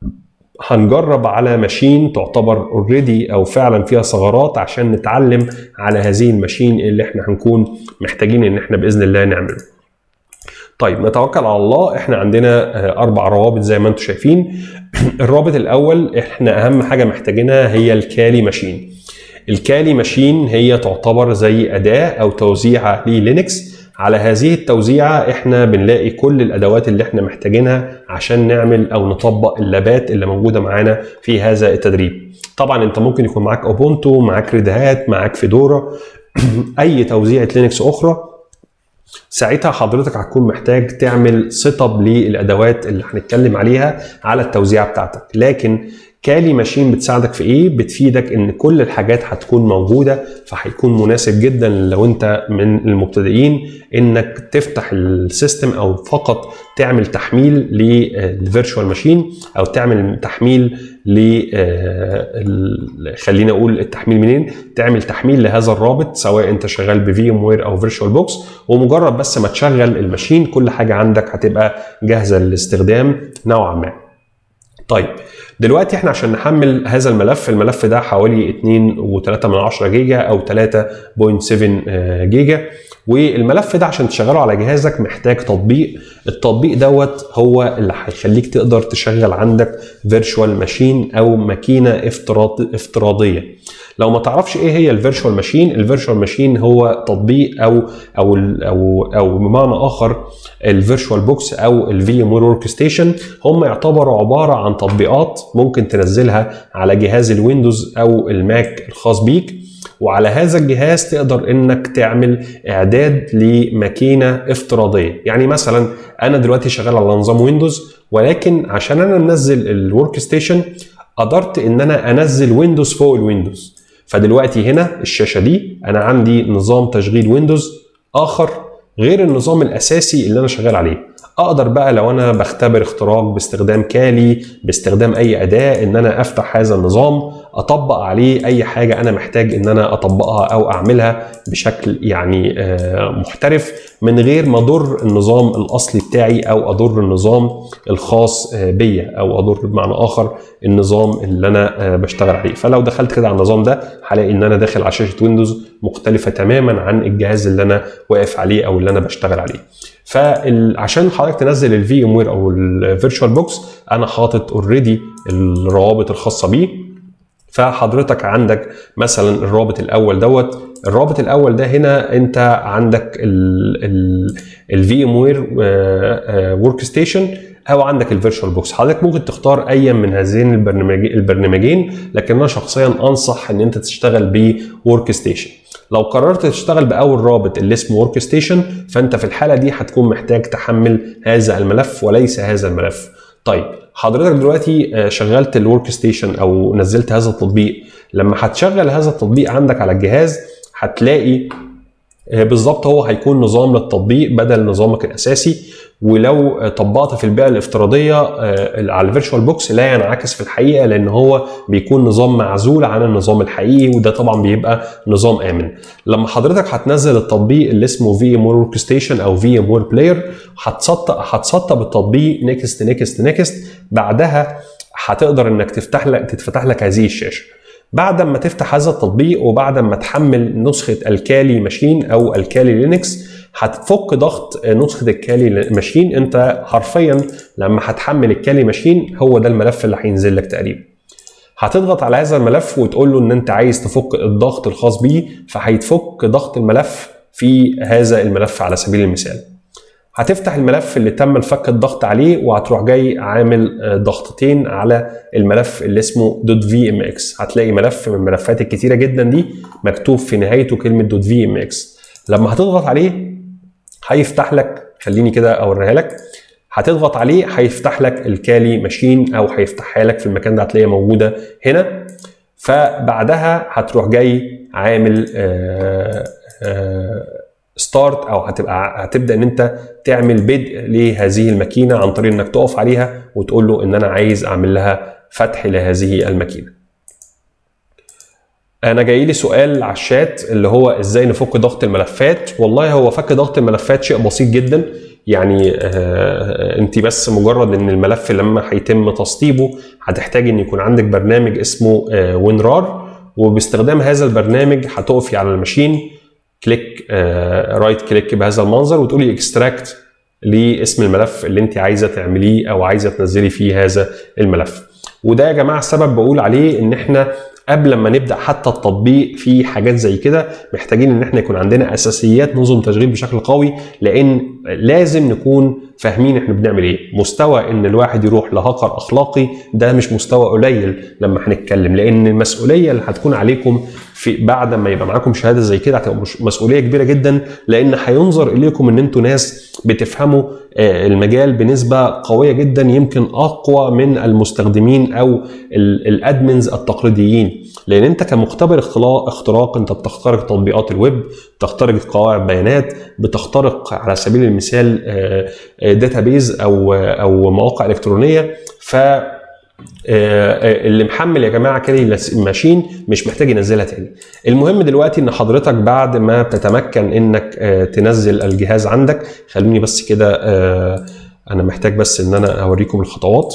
هنجرب على ماشين تعتبر اوريدي او فعلا فيها ثغرات عشان نتعلم على هذه الماشين اللي احنا هنكون محتاجين ان احنا باذن الله نعمله طيب نتوكل على الله احنا عندنا آه، اربع روابط زي ما انتم شايفين الرابط الاول احنا اهم حاجه محتاجينها هي الكالي ماشين الكالي ماشين هي تعتبر زي اداه او توزيعه للينكس على هذه التوزيعه احنا بنلاقي كل الادوات اللي احنا محتاجينها عشان نعمل او نطبق اللابات اللي موجوده معانا في هذا التدريب طبعا انت ممكن يكون معاك اوبونتو معاك ريد هات معاك فيدورا اي توزيعه لينكس اخرى ساعتها حضرتك هتكون محتاج تعمل سيت اب للادوات اللي هنتكلم عليها على التوزيعه بتاعتك لكن كالي ماشين بتساعدك في ايه بتفيدك ان كل الحاجات هتكون موجوده فهيكون مناسب جدا لو انت من المبتدئين انك تفتح السيستم او فقط تعمل تحميل للفيرتشوال ماشين او تعمل تحميل ل خلينا اقول التحميل منين تعمل تحميل لهذا الرابط سواء انت شغال بفي ام وير او فيرتشوال بوكس ومجرد بس ما تشغل الماشين كل حاجه عندك هتبقى جاهزه للاستخدام نوعا ما طيب دلوقتي احنا عشان نحمل هذا الملف الملف ده حوالي 2.3 من 10 جيجا او 3.7 جيجا والملف ده عشان تشغله على جهازك محتاج تطبيق التطبيق دوت هو اللي هيخليك تقدر تشغل عندك فيرتشوال ماشين او ماكينه افتراض افتراضيه لو ما تعرفش ايه هي الفيرتشوال ماشين الفيرتشوال ماشين هو تطبيق او او او او بمعنى اخر الفيرتشوال بوكس او الفي ام وير ورك ستيشن هم يعتبروا عباره عن تطبيقات ممكن تنزلها على جهاز الويندوز او الماك الخاص بيك وعلى هذا الجهاز تقدر انك تعمل اعداد لماكينه افتراضيه يعني مثلا انا دلوقتي شغال على نظام ويندوز ولكن عشان انا منزل الورك ستيشن قدرت ان انا انزل ويندوز فوق الويندوز فدلوقتي هنا الشاشه دي انا عندي نظام تشغيل ويندوز اخر غير النظام الاساسي اللي انا شغال عليه اقدر بقى لو انا بختبر اختراق باستخدام كالي باستخدام اي اداه ان انا افتح هذا النظام اطبق عليه اي حاجه انا محتاج ان انا اطبقها او اعملها بشكل يعني آه، محترف من غير ما اضر النظام الاصلي بتاعي او اضر النظام الخاص آه، بيا او اضر بمعنى اخر النظام اللي انا آه، بشتغل عليه فلو دخلت كده على النظام ده هلاقي ان انا داخل على شاشه ويندوز مختلفه تماما عن الجهاز اللي انا واقف عليه او اللي انا بشتغل عليه فعشان حضرتك تنزل الفي ام وير او الفيرتشوال بوكس انا حاطط اوريدي الروابط الخاصه بيه فحضرتك عندك مثلا الرابط الاول دوت الرابط الاول ده هنا انت عندك الفي ام وير ورك ستيشن او عندك الفيرتشوال بوكس حضرتك ممكن تختار اي من هذين البرنامج البرنامجين لكن انا شخصيا انصح ان انت تشتغل بورك ستيشن لو قررت تشتغل باول رابط اللي اسمه ورك ستيشن فانت في الحاله دي هتكون محتاج تحمل هذا الملف وليس هذا الملف طيب حضرتك دلوقتي آه، شغلت الورك ستيشن او نزلت هذا التطبيق لما هتشغل هذا التطبيق عندك على الجهاز هتلاقي آه، بالظبط هو هيكون نظام للتطبيق بدل نظامك الاساسي ولو طبقت في البيئه الافتراضيه آه، على الفيرتشوال بوكس لا ينعكس في الحقيقه لان هو بيكون نظام معزول عن النظام الحقيقي وده طبعا بيبقى نظام امن لما حضرتك هتنزل التطبيق اللي اسمه في ام ورك ستيشن او في ام وير بلاير هتسطب هتسطب التطبيق نيكست نيكست نيكست بعدها هتقدر انك تفتح لك تتفتح لك هذه الشاشه بعد ما تفتح هذا التطبيق وبعد ما تحمل نسخه الكالي ماشين او الكالي لينكس هتفك ضغط نسخه الكالي ماشين انت حرفيا لما هتحمل الكالي ماشين هو ده الملف اللي هينزل لك تقريبا هتضغط على هذا الملف وتقول له ان انت عايز تفك الضغط الخاص بيه فهيتفك ضغط الملف في هذا الملف على سبيل المثال هتفتح الملف اللي تم الفك الضغط عليه وهتروح جاي عامل آه، ضغطتين على الملف اللي اسمه دوت في ام اكس هتلاقي ملف من الملفات الكتيره جدا دي مكتوب في نهايته كلمه دوت في ام اكس لما هتضغط عليه هيفتح لك خليني كده اوريها لك هتضغط عليه هيفتح لك الكالي ماشين او هيفتحها لك في المكان ده هتلاقيها موجوده هنا فبعدها هتروح جاي عامل ستارت او هتبقى هتبدا ان انت تعمل بدء لهذه الماكينه عن طريق انك تقف عليها وتقول له ان انا عايز اعمل لها فتح لهذه الماكينه انا جاي لي سؤال على الشات اللي هو ازاي نفك ضغط الملفات والله هو فك ضغط الملفات شيء بسيط جدا يعني آه انت بس مجرد ان الملف لما هيتم تسطيبه هتحتاج ان يكون عندك برنامج اسمه آه وينرار وباستخدام هذا البرنامج هتقفي على الماشين كليك آه رايت كليك بهذا المنظر وتقولي اكستراكت لاسم الملف اللي انت عايزه تعمليه او عايزه تنزلي فيه هذا الملف وده يا جماعه السبب بقول عليه ان احنا قبل ما نبدا حتى التطبيق في حاجات زي كده محتاجين ان احنا يكون عندنا اساسيات نظم تشغيل بشكل قوي لان لازم نكون فاهمين احنا بنعمل ايه مستوى ان الواحد يروح لهاكر اخلاقي ده مش مستوى قليل لما هنتكلم لان المسؤوليه اللي هتكون عليكم في بعد ما يبقى معاكم شهاده زي كده هتبقى مسؤوليه كبيره جدا لان هينظر اليكم ان انتوا ناس بتفهموا آه، المجال بنسبه قويه جدا يمكن اقوى من المستخدمين او الادمنز التقليديين لان انت كمختبر اختراق انت بتخترق تطبيقات الويب بتخترق قواعد بيانات بتخترق على سبيل المثال داتابيز او او مواقع الكترونيه ف اللي محمل يا جماعه كده ماشين مش محتاج ينزلها تاني المهم دلوقتي ان حضرتك بعد ما بتتمكن انك تنزل الجهاز عندك خلوني بس كده انا محتاج بس ان انا اوريكم الخطوات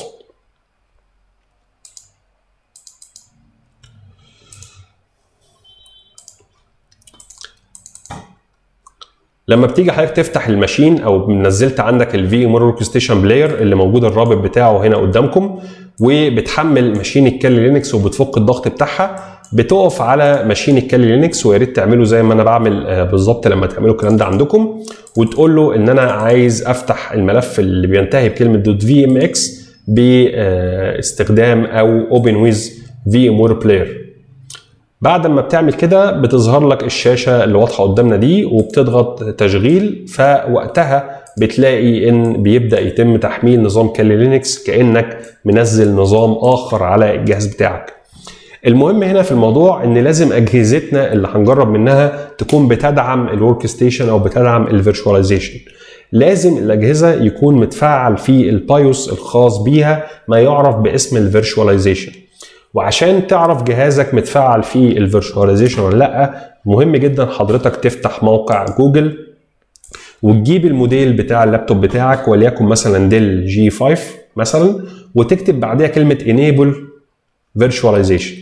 لما بتيجي حضرتك تفتح الماشين او نزلت عندك الفي ام ورك ستيشن بلاير اللي موجود الرابط بتاعه هنا قدامكم وبتحمل ماشين الكالي لينكس وبتفك الضغط بتاعها بتقف على ماشين الكالي لينكس ويا ريت تعملوا زي ما انا بعمل آه، بالظبط لما تعملوا الكلام ده عندكم وتقول له ان انا عايز افتح الملف اللي بينتهي بكلمه دوت في ام اكس باستخدام او اوبن ويز في ام وير بلاير بعد ما بتعمل كده بتظهر لك الشاشه اللي واضحه قدامنا دي وبتضغط تشغيل فوقتها بتلاقي ان بيبدا يتم تحميل نظام كالي لينكس كانك منزل نظام اخر على الجهاز بتاعك المهم هنا في الموضوع ان لازم اجهزتنا اللي هنجرب منها تكون بتدعم الورك ستيشن او بتدعم الفيرتشواليزيشن لازم الاجهزه يكون متفعل في البايوس الخاص بيها ما يعرف باسم الفيرتشواليزيشن وعشان تعرف جهازك متفعل فيه الفيرشواليزيشن ولا لا مهم جدا حضرتك تفتح موقع جوجل وتجيب الموديل بتاع اللابتوب بتاعك وليكن مثلا ديل جي 5 مثلا وتكتب بعدها كلمه enable virtualization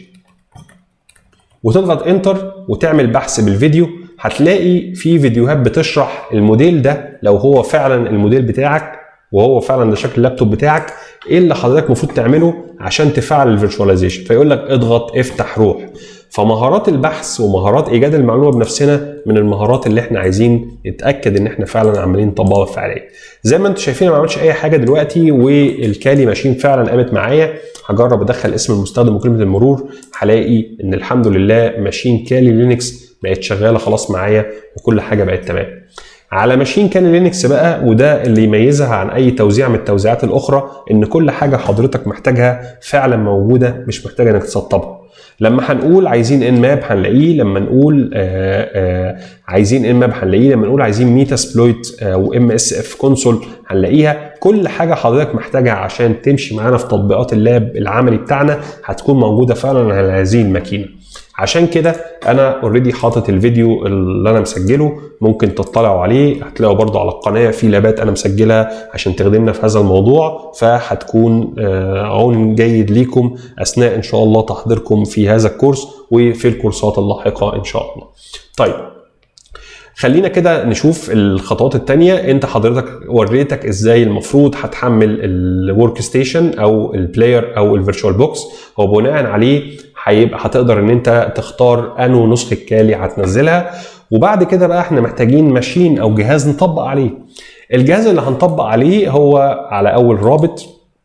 وتضغط انتر وتعمل بحث بالفيديو هتلاقي في فيديوهات بتشرح الموديل ده لو هو فعلا الموديل بتاعك وهو فعلا ده شكل اللابتوب بتاعك ايه اللي حضرتك المفروض تعمله عشان تفعل الفيرتشواليزيشن فيقول لك اضغط افتح روح فمهارات البحث ومهارات ايجاد المعلومه بنفسنا من المهارات اللي احنا عايزين نتاكد ان احنا فعلا عمالين نطبقها فعليا زي ما انتم شايفين انا ما عملتش اي حاجه دلوقتي والكالي ماشين فعلا قامت معايا هجرب ادخل اسم المستخدم وكلمه المرور هلاقي ان الحمد لله ماشين كالي لينكس بقت شغاله خلاص معايا وكل حاجه بقت تمام على ماشين كان لينكس بقى وده اللي يميزها عن اي توزيع من التوزيعات الاخرى ان كل حاجه حضرتك محتاجها فعلا موجوده مش محتاجه انك تسطبها لما هنقول عايزين ان ماب هنلاقيه لما نقول آآ آآ عايزين ان ماب هنلاقيه لما نقول عايزين ميتا سبلويت او ام اس اف كونسول هنلاقيها كل حاجه حضرتك محتاجها عشان تمشي معانا في تطبيقات اللاب العملي بتاعنا هتكون موجوده فعلا على هذه الماكينه عشان كده انا اوريدي حاطط الفيديو اللي انا مسجله ممكن تطلعوا عليه هتلاقوا برضو على القناه في لابات انا مسجلها عشان تخدمنا في هذا الموضوع فهتكون عون جيد ليكم اثناء ان شاء الله تحضيركم في هذا الكورس وفي الكورسات اللاحقه ان شاء الله. طيب خلينا كده نشوف الخطوات التانية انت حضرتك وريتك ازاي المفروض هتحمل الورك ستيشن او البلاير او الفيرتشوال بوكس هو بناء عليه هيبقى هتقدر ان انت تختار انو نسخه كالي هتنزلها وبعد كده بقى احنا محتاجين ماشين او جهاز نطبق عليه الجهاز اللي هنطبق عليه هو على اول رابط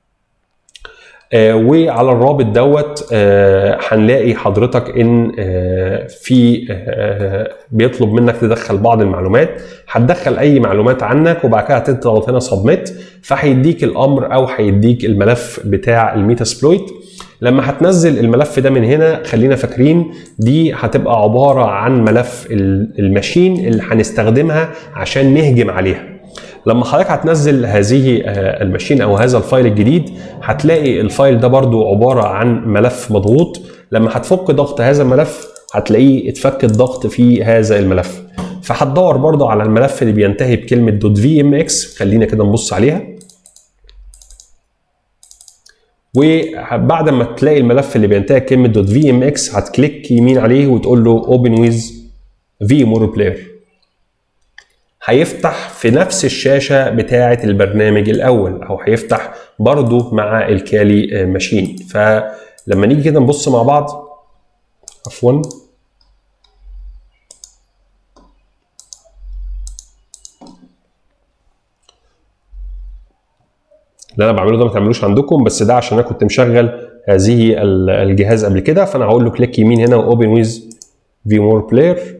آه وعلى الرابط دوت آه هنلاقي حضرتك ان آه في بيطلب منك تدخل بعض المعلومات هتدخل اي معلومات عنك وبعد كده هتضغط هنا سبميت فهيديك الامر او هيديك الملف بتاع الميتا سبلويت لما هتنزل الملف ده من هنا خلينا فاكرين دي هتبقى عباره عن ملف الماشين اللي هنستخدمها عشان نهجم عليها لما حضرتك هتنزل هذه الماشين او هذا الفايل الجديد هتلاقي الفايل ده برضو عباره عن ملف مضغوط لما هتفك ضغط هذا الملف هتلاقيه اتفك الضغط في هذا الملف فهتدور برضو على الملف اللي بينتهي بكلمه دوت في ام اكس خلينا كده نبص عليها وبعد ما تلاقي الملف اللي بينتهي بكلمه دوت في ام اكس هتكليك يمين عليه وتقول له اوبن ويز في مور بلاير هيفتح في نفس الشاشه بتاعه البرنامج الاول او هيفتح برضو مع الكالي ماشين فلما نيجي كده نبص مع بعض عفوا اللي انا بعمله ده ما تعملوش عندكم بس ده عشان انا كنت مشغل هذه الجهاز قبل كده فانا هقول له كليك يمين هنا واوبن ويز في مور بلاير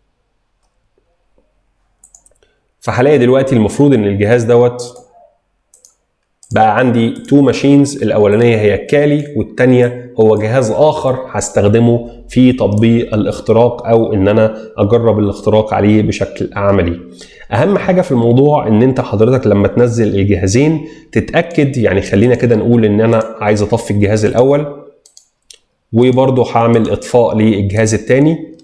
فهلاقي دلوقتي المفروض ان الجهاز دوت بقى عندي تو ماشينز الاولانيه هي الكالي والثانيه هو جهاز اخر هستخدمه في تطبيق الاختراق او ان انا اجرب الاختراق عليه بشكل عملي اهم حاجه في الموضوع ان انت حضرتك لما تنزل الجهازين تتاكد يعني خلينا كده نقول ان انا عايز اطفي الجهاز الاول وبرضه هعمل اطفاء للجهاز الثاني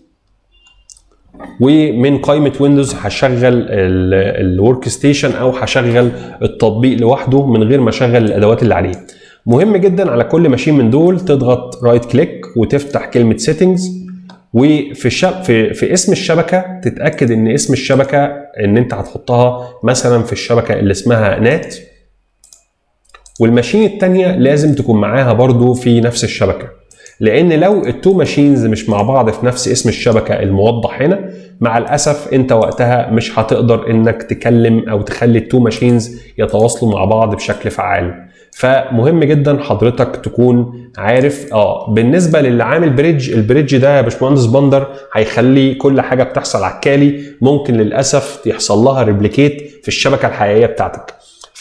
ومن قائمه ويندوز هشغل الورك ستيشن او هشغل التطبيق لوحده من غير ما اشغل الادوات اللي عليه مهم جدا على كل ماشين من دول تضغط رايت كليك وتفتح كلمه سيتنجز وفي الشب... في في اسم الشبكه تتاكد ان اسم الشبكه ان انت هتحطها مثلا في الشبكه اللي اسمها نات والماشين الثانيه لازم تكون معاها برضو في نفس الشبكه لان لو التو ماشينز مش مع بعض في نفس اسم الشبكه الموضح هنا مع الاسف انت وقتها مش هتقدر انك تكلم او تخلي التو ماشينز يتواصلوا مع بعض بشكل فعال فمهم جدا حضرتك تكون عارف اه بالنسبه للي عامل بريدج البريدج ده يا باشمهندس بندر هيخلي كل حاجه بتحصل على الكالي ممكن للاسف يحصل لها ريبليكيت في الشبكه الحقيقيه بتاعتك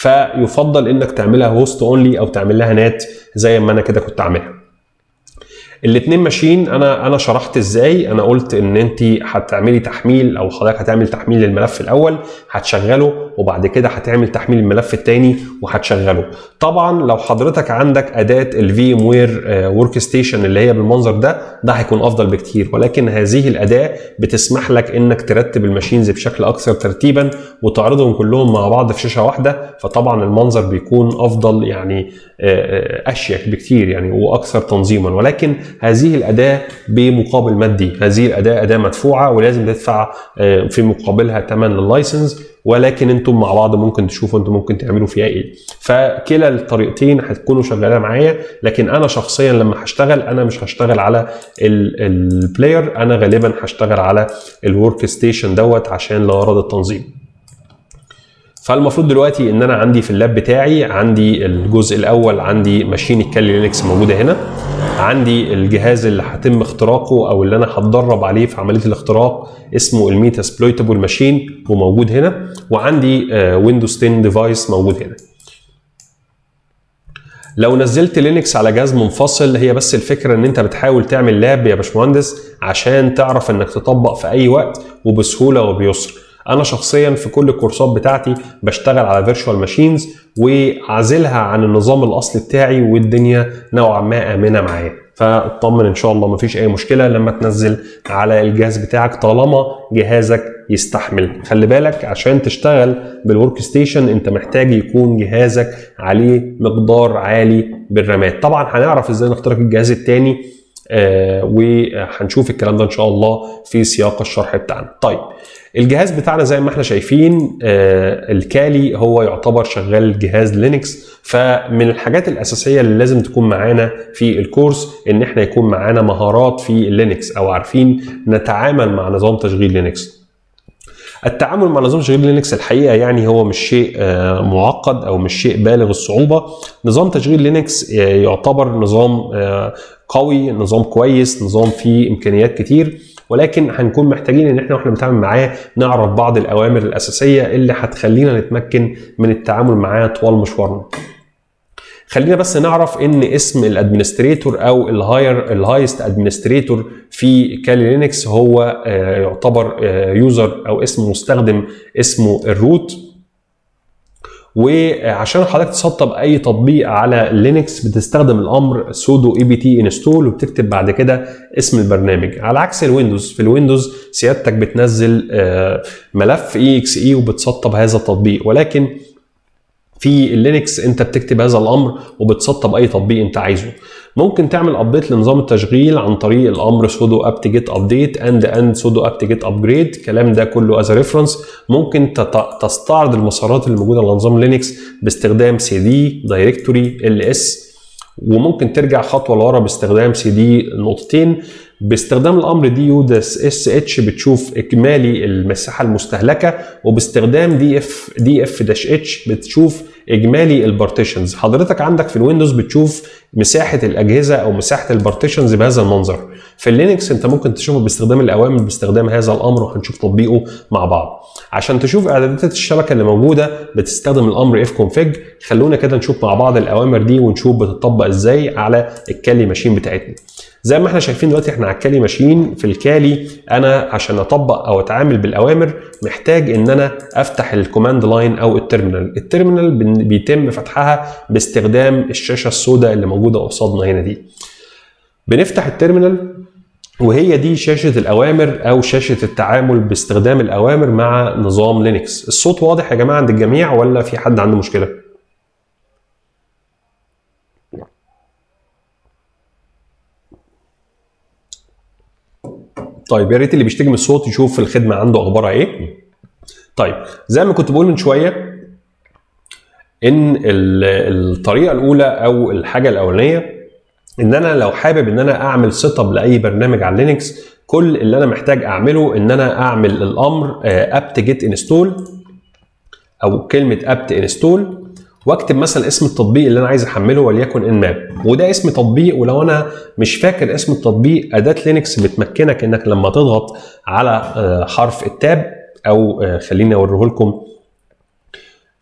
فيفضل انك تعملها هوست اونلي او تعمل لها نات زي ما انا كده كنت عاملها الاثنين ماشيين انا انا شرحت ازاي انا قلت ان انت هتعملي تحميل او حضرتك هتعمل تحميل للملف الاول هتشغله وبعد كده هتعمل تحميل الملف الثاني وهتشغله طبعا لو حضرتك عندك اداه الفي ام وير ورك ستيشن اللي هي بالمنظر ده ده هيكون افضل بكتير ولكن هذه الاداه بتسمح لك انك ترتب الماشينز بشكل اكثر ترتيبا وتعرضهم كلهم مع بعض في شاشه واحده فطبعا المنظر بيكون افضل يعني اشيك بكتير يعني واكثر تنظيما ولكن هذه الاداه بمقابل مادي هذه الاداه اداه مدفوعه ولازم تدفع في مقابلها ثمن لللايسنس ولكن انتم مع بعض ممكن تشوفوا انتم ممكن تعملوا فيها ايه فكلا الطريقتين هتكونوا شغاله معايا لكن انا شخصيا لما هشتغل انا مش هشتغل على البلاير انا غالبا هشتغل على الورك ستيشن دوت عشان لغرض التنظيم فالمفروض دلوقتي ان انا عندي في اللاب بتاعي عندي الجزء الاول عندي ماشين الكالي لينكس موجوده هنا عندي الجهاز اللي هتم اختراقه او اللي انا هتدرب عليه في عمليه الاختراق اسمه الميتا سبلويتابل ماشين وموجود هنا وعندي ويندوز 10 ديفايس موجود هنا لو نزلت لينكس على جهاز منفصل هي بس الفكره ان انت بتحاول تعمل لاب يا باشمهندس عشان تعرف انك تطبق في اي وقت وبسهوله وبيسر انا شخصيا في كل الكورسات بتاعتي بشتغل على فيرتشوال ماشينز وعازلها عن النظام الاصلي بتاعي والدنيا نوعا ما امنه معايا فاطمن ان شاء الله مفيش اي مشكله لما تنزل على الجهاز بتاعك طالما جهازك يستحمل خلي بالك عشان تشتغل بالورك ستيشن انت محتاج يكون جهازك عليه مقدار عالي بالرامات طبعا هنعرف ازاي نخترق الجهاز الثاني آه وهنشوف الكلام ده ان شاء الله في سياق الشرح بتاعنا طيب الجهاز بتاعنا زي ما احنا شايفين آه الكالي هو يعتبر شغال جهاز لينكس فمن الحاجات الاساسيه اللي لازم تكون معانا في الكورس ان احنا يكون معانا مهارات في اللينكس او عارفين نتعامل مع نظام تشغيل لينكس التعامل مع نظام تشغيل لينكس الحقيقه يعني هو مش شيء آه معقد او مش شيء بالغ الصعوبه نظام تشغيل لينكس آه يعتبر نظام قوي نظام كويس نظام فيه امكانيات كتير ولكن هنكون محتاجين ان احنا واحنا بنتعامل معاه نعرف بعض الاوامر الاساسيه اللي هتخلينا نتمكن من التعامل معاه طوال مشوارنا. خلينا بس نعرف ان اسم الادمنستريتور او الهاير الهايست ادمنستريتور في كالي لينكس هو يعتبر يوزر او اسم مستخدم اسمه الروت وعشان حضرتك تسطب اي تطبيق على لينكس بتستخدم الامر سودو اي بي تي انستول وبتكتب بعد كده اسم البرنامج على عكس الويندوز في الويندوز سيادتك بتنزل ملف اي اكس اي وبتسطب هذا التطبيق ولكن في اللينكس انت بتكتب هذا الامر وبتسطب اي تطبيق انت عايزه ممكن تعمل ابديت لنظام التشغيل عن طريق الامر سودو apt get update and and sudo apt get upgrade الكلام ده كله از ريفرنس ممكن تستعرض المسارات اللي موجوده على نظام لينكس باستخدام سي دي دايركتوري ال اس وممكن ترجع خطوه لورا باستخدام سي دي نقطتين باستخدام الامر دي يو اس اتش بتشوف اجمالي المساحه المستهلكه وباستخدام دي اف دي اف داش اتش بتشوف اجمالي البارتيشنز حضرتك عندك في الويندوز بتشوف مساحه الاجهزه او مساحه البارتيشنز بهذا المنظر في اللينكس انت ممكن تشوفه باستخدام الاوامر باستخدام هذا الامر وهنشوف تطبيقه مع بعض عشان تشوف اعدادات الشبكه اللي موجوده بتستخدم الامر اف config خلونا كده نشوف مع بعض الاوامر دي ونشوف بتطبق ازاي على الكالي ماشين بتاعتنا زي ما احنا شايفين دلوقتي احنا على الكالي ماشين في الكالي انا عشان اطبق او اتعامل بالاوامر محتاج ان انا افتح الكوماند لاين او التيرمينال التيرمينال بيتم فتحها باستخدام الشاشه السوداء اللي موجوده قصادنا هنا دي بنفتح التيرمينال وهي دي شاشة الأوامر أو شاشة التعامل باستخدام الأوامر مع نظام لينكس الصوت واضح يا جماعة عند الجميع ولا في حد عنده مشكلة؟ طيب يا ريت اللي بيشتكي من الصوت يشوف الخدمه عنده اخبارها ايه طيب زي ما كنت بقول من شويه ان الطريقه الاولى او الحاجه الاولانيه ان انا لو حابب ان انا اعمل سيت اب لاي برنامج على لينكس كل اللي انا محتاج اعمله ان انا اعمل الامر apt get install او كلمه apt install واكتب مثلا اسم التطبيق اللي انا عايز احمله وليكن انماب وده اسم تطبيق ولو انا مش فاكر اسم التطبيق اداه لينكس بتمكنك انك لما تضغط على حرف التاب او خليني اوريه لكم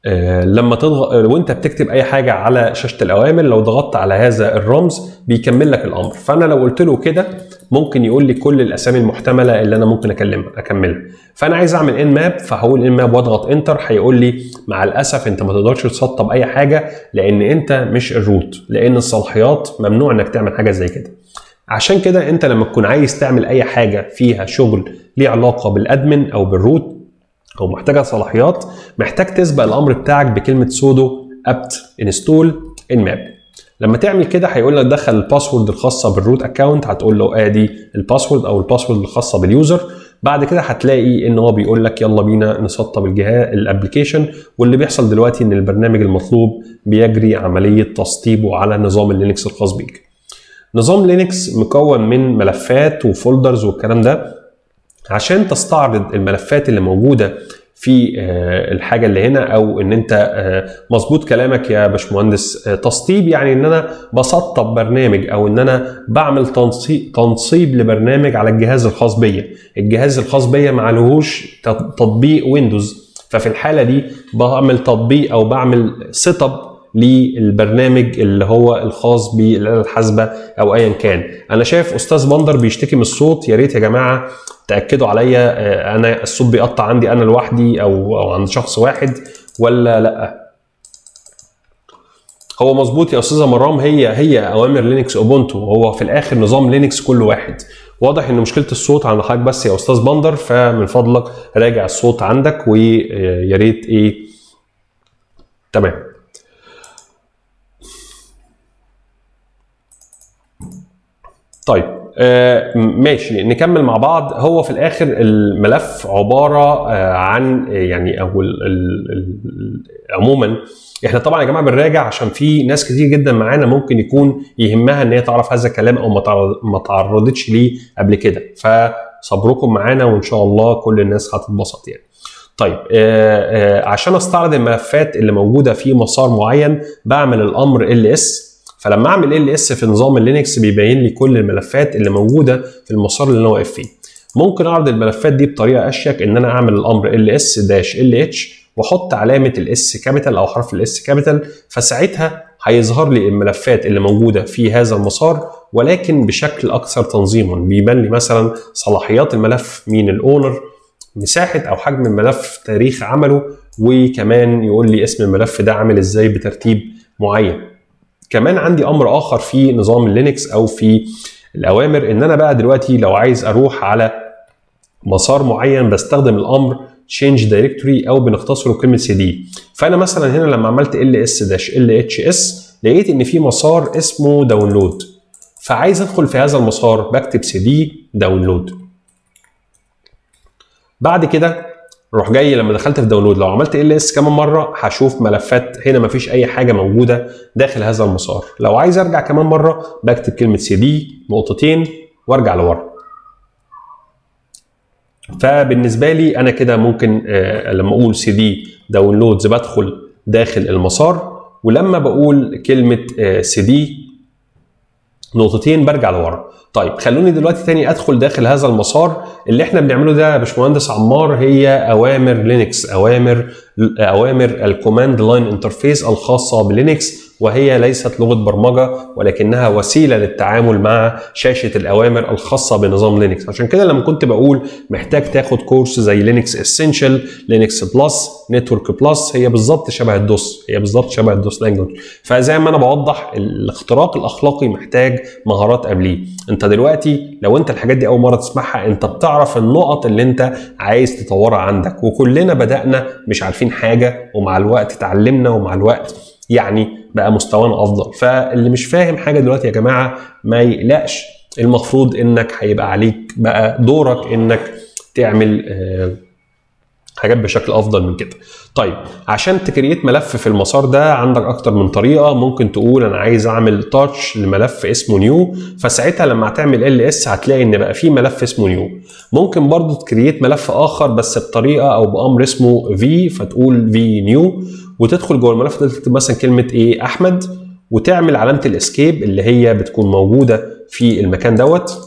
آه، لما تضغط وانت بتكتب اي حاجه على شاشه الاوامر لو ضغطت على هذا الرمز بيكمل لك الامر فانا لو قلت له كده ممكن يقول لي كل الاسامي المحتمله اللي انا ممكن اكلمها اكملها فانا عايز اعمل ان ماب فهقول ان ماب واضغط انتر هيقول لي مع الاسف انت ما تقدرش تسطب اي حاجه لان انت مش الروت لان الصلاحيات ممنوع انك تعمل حاجه زي كده عشان كده انت لما تكون عايز تعمل اي حاجه فيها شغل ليه علاقه بالادمن او بالروت او محتاجه صلاحيات محتاج تسبق الامر بتاعك بكلمه سودو ابت انستول ان ماب لما تعمل كده هيقول لك دخل الباسورد الخاصه بالروت اكونت هتقول له ادي الباسورد او الباسورد الخاصه باليوزر بعد كده هتلاقي ان هو بيقول لك يلا بينا نسطب الجهاز الابلكيشن واللي بيحصل دلوقتي ان البرنامج المطلوب بيجري عمليه تسطيبه على نظام اللينكس الخاص بيك نظام لينكس مكون من ملفات وفولدرز والكلام ده عشان تستعرض الملفات اللي موجوده في آه، الحاجه اللي هنا او ان انت آه، مظبوط كلامك يا باشمهندس آه، تسطيب يعني ان انا بسطب برنامج او ان انا بعمل تنصيب تنصيب لبرنامج على الجهاز الخاص بيا الجهاز الخاص بيا ما عليهوش تط- تطبيق ويندوز ففي الحاله دي بعمل تطبيق او بعمل سيت اب للبرنامج اللي هو الخاص بالاله الحاسبه او ايا كان انا شايف استاذ بندر بيشتكي من الصوت يا ريت يا جماعه تاكدوا عليا آه، انا الصوت بيقطع عندي انا لوحدي او او عند شخص واحد ولا لا هو مظبوط يا استاذه مرام هي هي اوامر لينكس اوبونتو هو في الاخر نظام لينكس كل واحد واضح ان مشكله الصوت عند حضرتك بس يا استاذ بندر فمن فضلك راجع الصوت عندك ويا ريت ايه تمام طيب آه ماشي نكمل مع بعض هو في الاخر الملف عباره آه عن يعني او ال ال ال عموما احنا طبعا يا جماعه بنراجع عشان في ناس كتير جدا معانا ممكن يكون يهمها ان هي تعرف هذا الكلام او ما تعرض- ما تعرضتش ليه قبل كده فصبركم معانا وان شاء الله كل الناس هتتبسط يعني طيب آه آه عشان استعرض الملفات اللي موجوده في مسار معين بعمل الامر ال اس فلما اعمل ال اس في نظام اللينكس بيبين لي كل الملفات اللي موجوده في المسار اللي انا واقف فيه ممكن اعرض الملفات دي بطريقه اشيك ان انا اعمل الامر ال اس داش ال اتش واحط علامه الاس كابيتال او حرف الاس كابيتال فساعتها هيظهر لي الملفات اللي موجوده في هذا المسار ولكن بشكل اكثر تنظيما بيبان لي مثلا صلاحيات الملف مين الاونر مساحه او حجم الملف تاريخ عمله وكمان يقول لي اسم الملف ده عامل ازاي بترتيب معين كمان عندي امر اخر في نظام اللينكس او في الاوامر ان انا بقى دلوقتي لو عايز اروح على مسار معين بستخدم الامر change directory او بنختصره كلمه سي دي فانا مثلا هنا لما عملت ال اس داش ال اتش اس لقيت ان في مسار اسمه داونلود فعايز ادخل في هذا المسار بكتب سي دي داونلود بعد كده روح جاي لما دخلت في داونلود لو عملت ال اس كمان مره هشوف ملفات هنا مفيش اي حاجه موجوده داخل هذا المسار لو عايز ارجع كمان مره بكتب كلمه سي دي نقطتين وارجع لورا فبالنسبه لي انا كده ممكن آه لما اقول سي دي داونلودز بدخل داخل المسار ولما بقول كلمه آه سي دي نقطتين برجع لورا طيب خلوني دلوقتي تاني ادخل داخل هذا المسار اللي احنا بنعمله ده يا باشمهندس عمار هي اوامر لينكس اوامر اوامر الكوماند لاين انترفيس الخاصه بلينكس وهي ليست لغه برمجه ولكنها وسيله للتعامل مع شاشه الاوامر الخاصه بنظام لينكس عشان كده لما كنت بقول محتاج تاخد كورس زي لينكس اسينشال لينكس بلس نتورك بلس هي بالظبط شبه الدوس هي بالظبط شبه الدوس لانجوج فزي ما انا بوضح الاختراق الاخلاقي محتاج مهارات قبليه انت دلوقتي لو انت الحاجات دي اول مره تسمعها انت بتعرف النقط اللي انت عايز تطورها عندك وكلنا بدانا مش عارفين حاجه ومع الوقت اتعلمنا ومع الوقت يعني بقى مستوانا افضل فاللي مش فاهم حاجه دلوقتي يا جماعه ما يقلقش المفروض انك هيبقى عليك بقى دورك انك تعمل آه حاجات بشكل افضل من كده طيب عشان تكريت ملف في المسار ده عندك اكتر من طريقه ممكن تقول انا عايز اعمل تاتش لملف اسمه نيو فساعتها لما هتعمل ال اس هتلاقي ان بقى في ملف اسمه نيو ممكن برضو تكريت ملف اخر بس بطريقه او بامر اسمه في فتقول في نيو وتدخل جوه الملف ده تكتب مثلا كلمه ايه احمد وتعمل علامه الاسكيب اللي هي بتكون موجوده في المكان دوت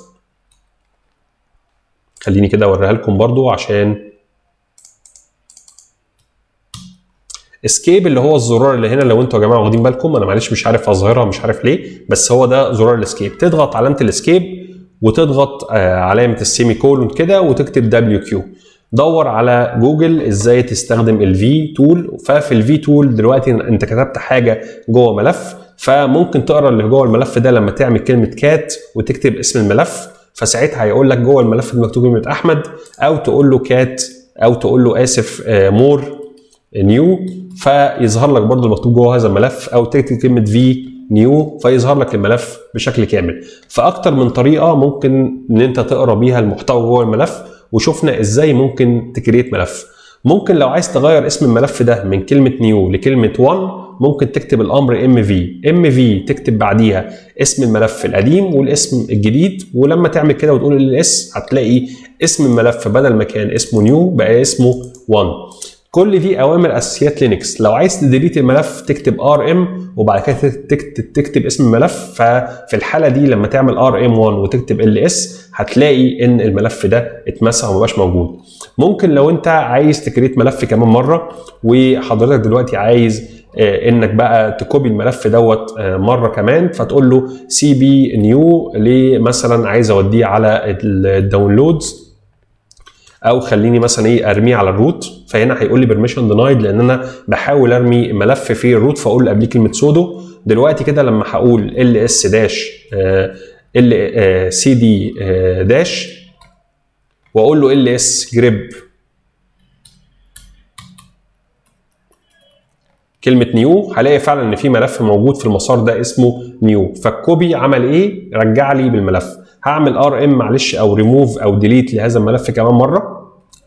خليني كده اوريها لكم برضو عشان اسكيب اللي هو الزرار اللي هنا لو انتوا يا جماعه واخدين بالكم انا معلش مش عارف اظهرها مش عارف ليه بس هو ده زرار الاسكيب تضغط علامه الاسكيب وتضغط آه، علامه السيمي كولون كده وتكتب دبليو كيو دور على جوجل ازاي تستخدم الفي تول ففي الفي تول دلوقتي انت كتبت حاجه جوه ملف فممكن تقرا اللي جوه الملف ده لما تعمل كلمه كات وتكتب اسم الملف فساعتها هيقول لك جوه الملف المكتوب كلمه احمد او تقول له كات او تقول له اسف مور نيو فيظهر لك برضو المكتوب جوه هذا الملف او تكتب كلمه في نيو فيظهر لك الملف بشكل كامل فاكتر من طريقه ممكن ان انت تقرا بيها المحتوى جوه الملف وشفنا ازاي ممكن تكريت ملف ممكن لو عايز تغير اسم الملف ده من كلمه نيو لكلمه 1 ممكن تكتب الامر ام في ام في تكتب بعديها اسم الملف القديم والاسم الجديد ولما تعمل كده وتقول الاس هتلاقي اسم الملف بدل ما كان اسمه نيو بقى اسمه 1 كل دي اوامر اساسيات لينكس لو عايز تديليت الملف تكتب ار ام وبعد كده تكتب, تكتب اسم الملف ففي الحاله دي لما تعمل ار ام 1 وتكتب ال اس هتلاقي ان الملف ده اتمسح ومبقاش موجود ممكن لو انت عايز تكريت ملف كمان مره وحضرتك دلوقتي عايز آه، انك بقى تكوبي الملف دوت آه، مره كمان فتقول له سي بي نيو مثلا عايز اوديه على الداونلودز او خليني مثلا ايه ارميه على الروت فهنا هيقول لي بيرميشن دينايد لان انا بحاول ارمي ملف في الروت فاقول له قبليه كلمه سودو دلوقتي كده لما هقول ال اس داش ال سي دي داش واقول له ال اس جريب كلمه نيو هلاقي فعلا ان في ملف موجود في المسار ده اسمه نيو فالكوبي عمل ايه رجع لي بالملف هعمل ار ام معلش او ريموف او ديليت لهذا الملف كمان مره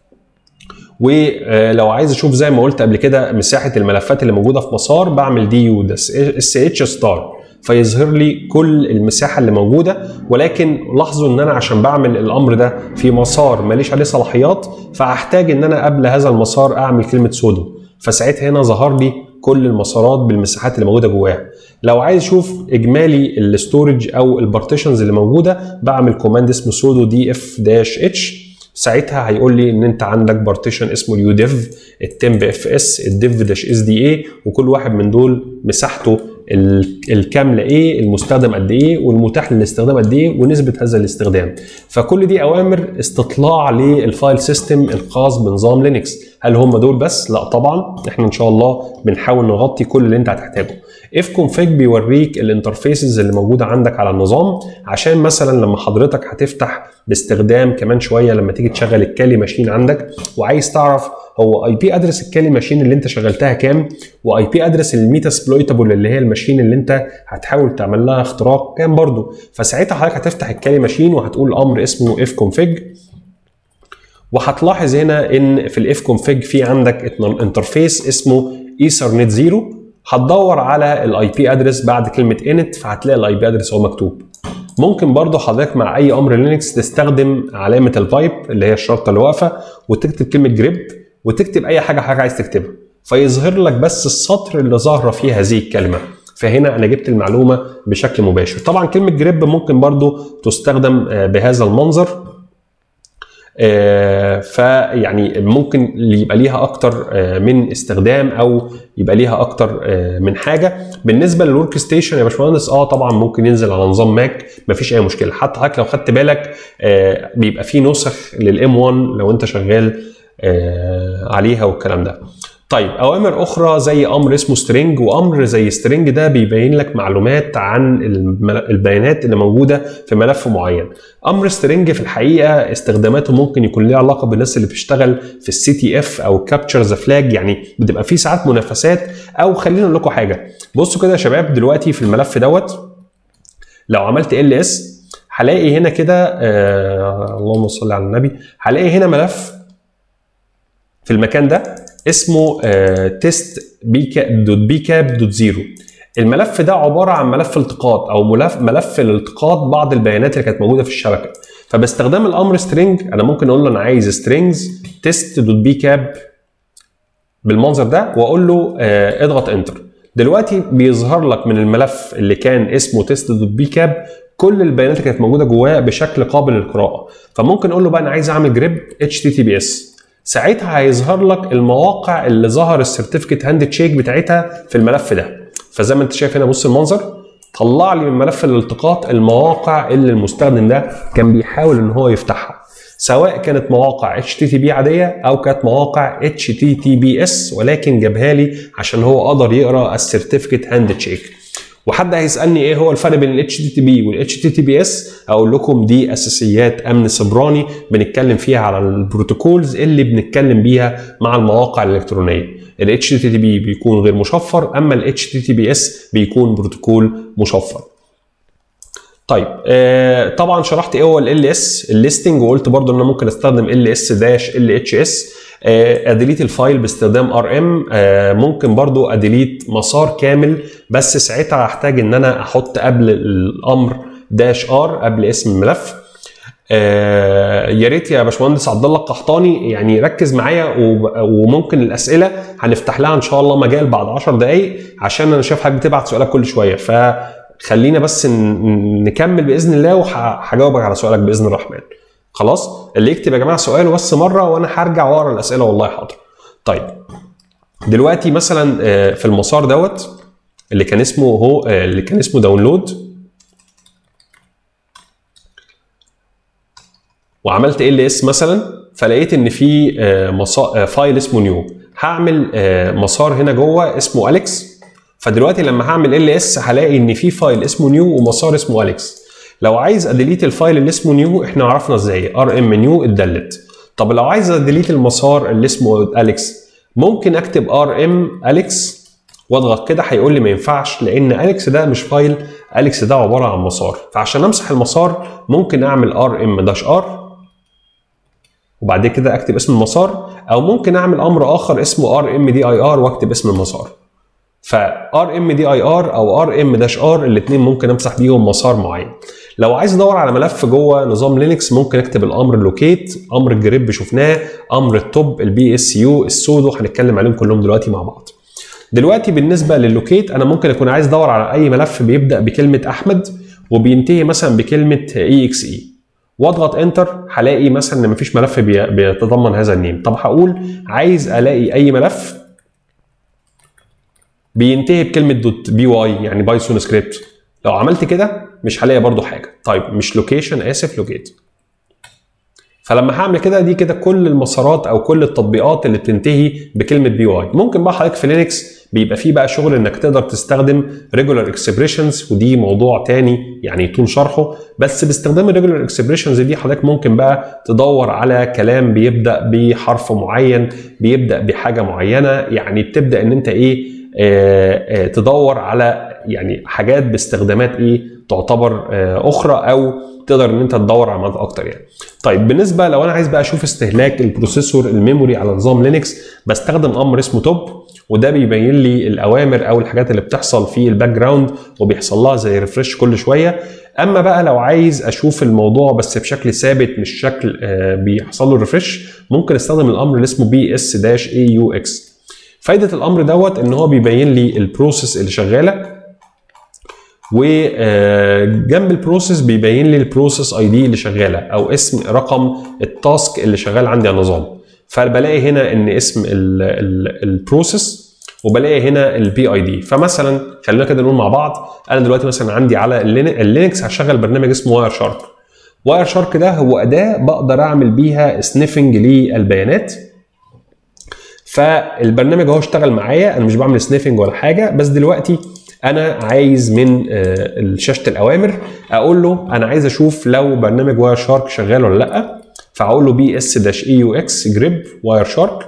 ولو عايز اشوف زي ما قلت قبل كده مساحه الملفات اللي موجوده في مسار بعمل دي يو ده اس اتش ستار فيظهر لي كل المساحه اللي موجوده ولكن لاحظوا ان انا عشان بعمل الامر ده في مسار ماليش عليه صلاحيات فهحتاج ان انا قبل هذا المسار اعمل كلمه سودو فساعتها هنا ظهر لي كل المسارات بالمساحات اللي موجوده جواها لو عايز اشوف اجمالي الاستورج او البارتيشنز اللي موجوده بعمل كوماند اسمه سودو دي اف داش اتش ساعتها هيقول لي ان انت عندك بارتيشن اسمه اليو ديف التمب اف اس الديف داش اس دي اي وكل واحد من دول مساحته الكامله ايه المستخدم قد ايه والمتاح للاستخدام قد ايه ونسبه هذا الاستخدام فكل دي اوامر استطلاع للفايل سيستم الخاص بنظام لينكس هل هم دول بس لا طبعا احنا ان شاء الله بنحاول نغطي كل اللي انت هتحتاجه اف كونفيج بيوريك الانترفيسز اللي موجوده عندك على النظام عشان مثلا لما حضرتك هتفتح باستخدام كمان شويه لما تيجي تشغل الكالي ماشين عندك وعايز تعرف هو اي بي ادرس الكالي ماشين اللي انت شغلتها كام واي بي ادرس الميتا سبلويتابل اللي هي الماشين اللي انت هتحاول تعمل لها اختراق كام برضو فساعتها حضرتك هتفتح الكالي ماشين وهتقول امر اسمه اف كونفيج وهتلاحظ هنا ان في الاف كونفيج في عندك انترفيس اسمه ايثرنت زيرو هتدور على الاي بي ادرس بعد كلمه انت فهتلاقي الاي بي ادرس هو مكتوب ممكن برضو حضرتك مع اي امر لينكس تستخدم علامه البايب اللي هي الشرطه اللي واقفه وتكتب كلمه جريب وتكتب اي حاجه حاجه عايز تكتبها فيظهر لك بس السطر اللي ظاهره فيه هذه الكلمه فهنا انا جبت المعلومه بشكل مباشر طبعا كلمه جريب ممكن برضو تستخدم بهذا المنظر فيعني ممكن يبقى ليها اكتر من استخدام او يبقى ليها اكتر من حاجه بالنسبه للورك ستيشن يا باشمهندس اه طبعا ممكن ينزل على نظام ماك مفيش اي مشكله حتى حضرتك لو خدت بالك بيبقى في نسخ للام 1 لو انت شغال عليها والكلام ده طيب اوامر اخرى زي امر اسمه سترينج وامر زي سترينج ده بيبين لك معلومات عن البيانات اللي موجوده في ملف معين امر سترينج في الحقيقه استخداماته ممكن يكون ليها علاقه بالناس اللي بتشتغل في السي تي اف او كابتشر ذا فلاج يعني بتبقى في ساعات منافسات او خلينا نقول لكم حاجه بصوا كده يا شباب دلوقتي في الملف دوت لو عملت ال اس هلاقي هنا كده آه اللهم صل على النبي هلاقي هنا ملف في المكان ده اسمه تيست دوت بي كاب دوت زيرو الملف ده عباره عن ملف التقاط او ملف ملف لالتقاط بعض البيانات اللي كانت موجوده في الشبكه فباستخدام الامر سترينج انا ممكن اقول له انا عايز سترينجز تيست دوت بي كاب بالمنظر ده واقول له اه اضغط انتر دلوقتي بيظهر لك من الملف اللي كان اسمه تيست دوت بي كاب كل البيانات اللي كانت موجوده جواه بشكل قابل للقراءه فممكن اقول له بقى انا عايز اعمل جريب اتش تي تي بي اس ساعتها هيظهر لك المواقع اللي ظهر السيرتيفيكت هاند تشيك بتاعتها في الملف ده فزي ما انت شايف هنا بص المنظر طلع لي من ملف الالتقاط المواقع اللي المستخدم ده كان بيحاول ان هو يفتحها سواء كانت مواقع HTTP عادية أو كانت مواقع HTTPS ولكن جابها لي عشان هو قدر يقرا السيرتيفيكت هاند تشيك وحد هيسالني ايه هو الفرق بين ال HTTP وال HTTPS اقول لكم دي اساسيات امن سيبراني بنتكلم فيها على البروتوكولز اللي بنتكلم بيها مع المواقع الالكترونيه ال HTTP بيكون غير مشفر اما ال HTTPS بيكون بروتوكول مشفر طيب آه طبعا شرحت ايه هو ال اس الليستنج وقلت برضو ان انا ممكن استخدم ال اس داش ال اتش اس اديليت الفايل باستخدام ار ام ممكن برضو اديليت مسار كامل بس ساعتها هحتاج ان انا احط قبل الامر داش ار قبل اسم الملف آه يا ريت يا باشمهندس عبد الله القحطاني يعني ركز معايا وممكن الاسئله هنفتح لها ان شاء الله مجال بعد 10 دقائق عشان انا شايف حضرتك بتبعت سؤالك كل شويه فخلينا بس نكمل باذن الله وهجاوبك على سؤالك باذن الرحمن خلاص اللي يكتب يا جماعه سؤاله بس مره وانا هرجع واقرا الاسئله والله حاضر طيب دلوقتي مثلا في المسار دوت اللي كان اسمه هو اللي كان اسمه داونلود وعملت ال اس مثلا فلقيت ان في فايل اسمه نيو هعمل مسار هنا جوه اسمه اليكس فدلوقتي لما هعمل ال اس هلاقي ان في فايل اسمه نيو ومسار اسمه اليكس لو عايز اديليت الفايل اللي اسمه نيو احنا عرفنا ازاي ار ام نيو اتدلت طب لو عايز اديليت المسار اللي اسمه اليكس ممكن اكتب ار ام اليكس واضغط كده هيقول لي ما ينفعش لان اليكس ده مش فايل اليكس ده عباره عن مسار فعشان امسح المسار ممكن اعمل ار ام داش ار وبعد كده اكتب اسم المسار او ممكن اعمل امر اخر اسمه ار ام دي اي ار واكتب اسم المسار فار ام دي اي ار او ار ام داش ار الاثنين ممكن امسح بيهم مسار معين لو عايز ادور على ملف جوه نظام لينكس ممكن اكتب الامر لوكيت امر الجريب شفناه امر التوب البي اس يو السودو هنتكلم عليهم كلهم دلوقتي مع بعض دلوقتي بالنسبه للوكيت انا ممكن اكون عايز ادور على اي ملف بيبدا بكلمه احمد وبينتهي مثلا بكلمه اي اكس اي واضغط انتر هلاقي مثلا ان مفيش ملف بيتضمن هذا النيم طب هقول عايز الاقي اي ملف بينتهي بكلمه دوت بي واي يعني بايثون سكريبت لو عملت كده مش هلاقي برضو حاجه طيب مش لوكيشن اسف لوكيت فلما هعمل كده دي كده كل المسارات او كل التطبيقات اللي بتنتهي بكلمه بي واي ممكن بقى حضرتك في لينكس بيبقى فيه بقى شغل انك تقدر تستخدم ريجولار اكسبريشنز ودي موضوع تاني يعني يطول شرحه بس باستخدام الريجولار اكسبريشنز دي حضرتك ممكن بقى تدور على كلام بيبدا بحرف معين بيبدا بحاجه معينه يعني بتبدا ان انت ايه آه آه تدور على يعني حاجات باستخدامات ايه تعتبر آه اخرى او تقدر ان انت تدور على معلومات اكتر يعني. طيب بالنسبه لو انا عايز بقى اشوف استهلاك البروسيسور الميموري على نظام لينكس بستخدم امر اسمه توب وده بيبين لي الاوامر او الحاجات اللي بتحصل في الباك جراوند وبيحصل لها زي ريفرش كل شويه اما بقى لو عايز اشوف الموضوع بس بشكل ثابت مش شكل بيحصل له ريفرش ممكن استخدم الامر اللي اسمه بي اس داش اي يو اكس فايده الامر دوت ان هو بيبين لي البروسيس اللي شغاله وجنب البروسيس بيبين لي البروسيس اي دي اللي شغاله او اسم رقم التاسك اللي شغال عندي على النظام فبلاقي هنا ان اسم البروسيس وبلاقي هنا البي اي دي فمثلا خلينا كده نقول مع بعض انا دلوقتي مثلا عندي على اللينكس هشغل برنامج اسمه واير شارك واير شارك ده هو اداه بقدر اعمل بيها سنيفنج للبيانات فالبرنامج اهو اشتغل معايا انا مش بعمل سنيفنج ولا حاجه بس دلوقتي انا عايز من شاشه الاوامر اقول له انا عايز اشوف لو برنامج واير شارك شغال ولا لا فهقول له بي اس داش اي يو اكس جريب واير شارك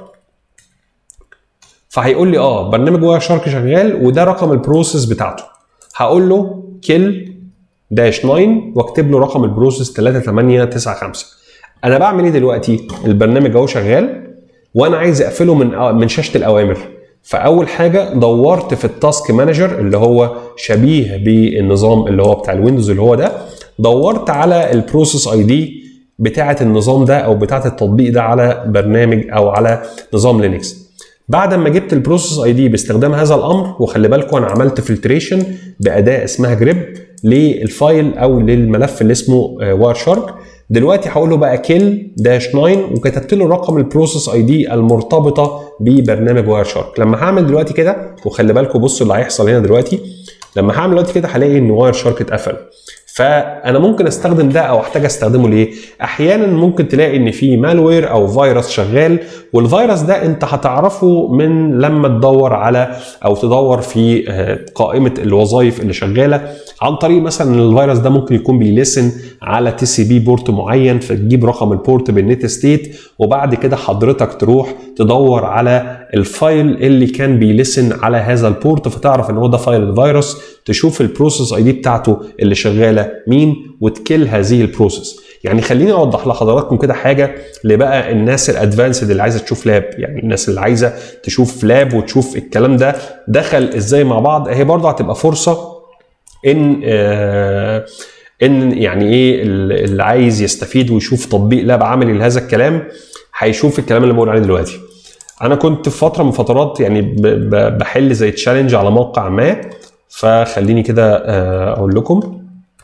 فهيقول لي اه برنامج واير شارك شغال وده رقم البروسيس بتاعته هقول له كيل داش 9 واكتب له رقم البروسيس 3895 انا بعمل ايه دلوقتي البرنامج اهو شغال وانا عايز اقفله من من شاشه الاوامر فاول حاجه دورت في التاسك مانجر اللي هو شبيه بالنظام اللي هو بتاع الويندوز اللي هو ده دورت على البروسيس اي دي بتاعه النظام ده او بتاعه التطبيق ده على برنامج او على نظام لينكس بعد ما جبت البروسيس اي دي باستخدام هذا الامر وخلي بالكم انا عملت فلتريشن باداه اسمها جريب للفايل او للملف اللي اسمه واير شارك دلوقتي هقول له بقى كيل داش 9 وكتبت له رقم البروسيس اي دي المرتبطه ببرنامج واير شارك لما هعمل دلوقتي كده وخلي بالكم بصوا اللي هيحصل هنا دلوقتي لما هعمل دلوقتي كده هلاقي ان واير شارك اتقفل فانا ممكن استخدم ده او احتاج استخدمه ليه احيانا ممكن تلاقي ان في مالوير او فيروس شغال والفيروس ده انت هتعرفه من لما تدور على او تدور في قائمه الوظائف اللي شغاله عن طريق مثلا ان الفيروس ده ممكن يكون بيلسن على تي سي بي بورت معين فتجيب رقم البورت بالنت ستيت وبعد كده حضرتك تروح تدور على الفايل اللي كان بيلسن على هذا البورت فتعرف ان هو ده فايل الفيروس تشوف البروسيس اي دي بتاعته اللي شغاله مين وتكل هذه البروسيس يعني خليني اوضح لحضراتكم كده حاجه لبقى الناس الادفانسد اللي عايزه تشوف لاب يعني الناس اللي عايزه تشوف لاب وتشوف الكلام ده دخل ازاي مع بعض هي برضه هتبقى فرصه ان آه ان يعني ايه اللي عايز يستفيد ويشوف تطبيق لاب عملي لهذا الكلام هيشوف الكلام اللي بقول عليه دلوقتي انا كنت في فتره من فترات يعني بحل زي تشالنج على موقع ما فخليني كده اقول لكم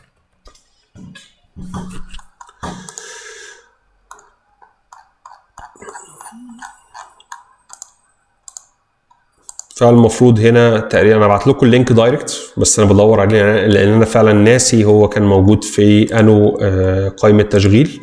فالمفروض هنا تقريبا انا ابعت لكم اللينك دايركت بس انا بدور عليه لان انا فعلا ناسي هو كان موجود في انو قائمه تشغيل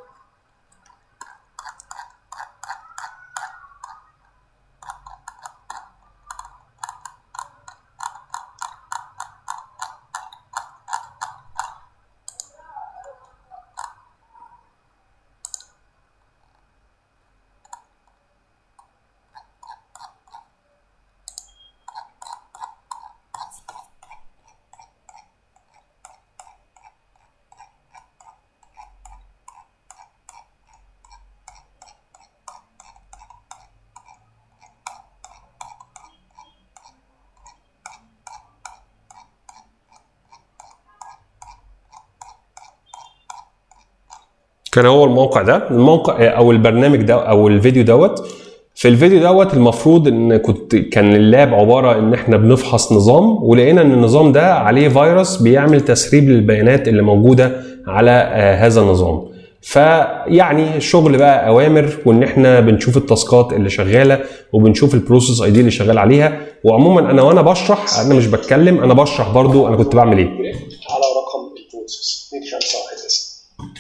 كان هو الموقع ده الموقع او البرنامج ده او الفيديو دوت في الفيديو دوت المفروض ان كنت كان اللاب عباره ان احنا بنفحص نظام ولقينا ان النظام ده عليه فيروس بيعمل تسريب للبيانات اللي موجوده على هذا النظام فيعني شغل بقى اوامر وان احنا بنشوف التاسكات اللي شغاله وبنشوف البروسيس اي دي اللي شغال عليها وعموما انا وانا بشرح انا مش بتكلم انا بشرح برضو انا كنت بعمل ايه على رقم البروسيس نيجي صح اساسا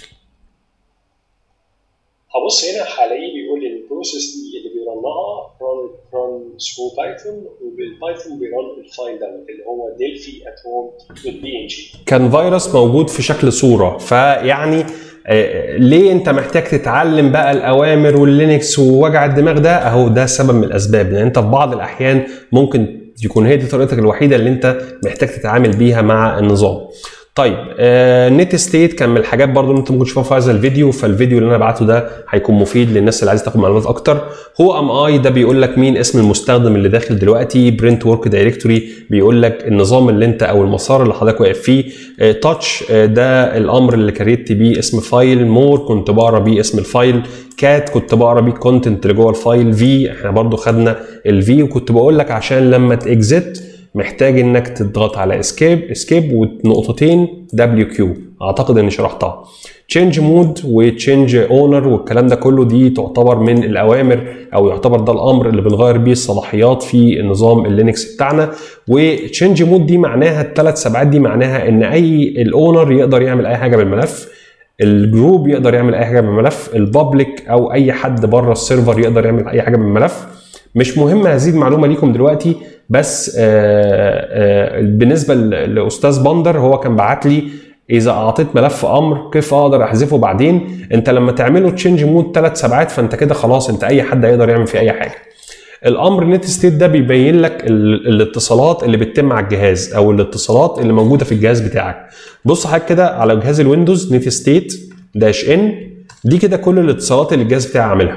هبص هنا هلاقيه بيقول لي البروسيس دي اللي بيرنها ران ران ثرو بايثون وبالبايثون بيرن الفايل دوت اللي هو ديلفي ات هوم دوت بي ان جي كان فيروس موجود في شكل صوره فيعني آه، ليه انت محتاج تتعلم بقى الاوامر واللينكس ووجع الدماغ ده اهو ده سبب من الاسباب لان انت في بعض الاحيان ممكن يكون هي دي طريقتك الوحيده اللي انت محتاج تتعامل بيها مع النظام طيب آه نت ستيت كان من الحاجات برضو اللي انت ممكن تشوفها في هذا الفيديو فالفيديو اللي انا بعته ده هيكون مفيد للناس اللي عايزه تاخد معلومات اكتر هو ام اي ده بيقول لك مين اسم المستخدم اللي داخل دلوقتي برنت ورك دايركتوري بيقول لك النظام اللي انت او المسار اللي حضرتك واقف فيه تاتش آه ده الامر اللي كريت بيه اسم فايل مور كنت بقرا بيه اسم الفايل كات كنت بقرا بيه الكونتنت اللي جوه الفايل في احنا برضو خدنا الفي وكنت بقول لك عشان لما تاكزت محتاج انك تضغط على اسكيب اسكيب ونقطتين دبليو كيو اعتقد اني شرحتها تشينج مود وتشينج اونر والكلام ده كله دي تعتبر من الاوامر او يعتبر ده الامر اللي بنغير بيه الصلاحيات في النظام اللينكس بتاعنا وتشينج مود دي معناها الثلاث سبعات دي معناها ان اي الاونر يقدر يعمل اي حاجه بالملف الجروب يقدر يعمل اي حاجه بالملف البابليك او اي حد بره السيرفر يقدر يعمل اي حاجه بالملف مش مهم هذه المعلومه ليكم دلوقتي بس آآ آآ بالنسبه لاستاذ بندر هو كان بعت لي اذا اعطيت ملف امر كيف اقدر احذفه بعدين انت لما تعمله تشينج مود ثلاث سبعات فانت كده خلاص انت اي حد هيقدر يعمل فيه اي حاجه الامر نت ستيت ده بيبين لك الاتصالات اللي بتتم على الجهاز او الاتصالات اللي موجوده في الجهاز بتاعك بص حضرتك كده على جهاز الويندوز نت ستيت داش ان دي كده كل الاتصالات اللي الجهاز بتاعي عاملها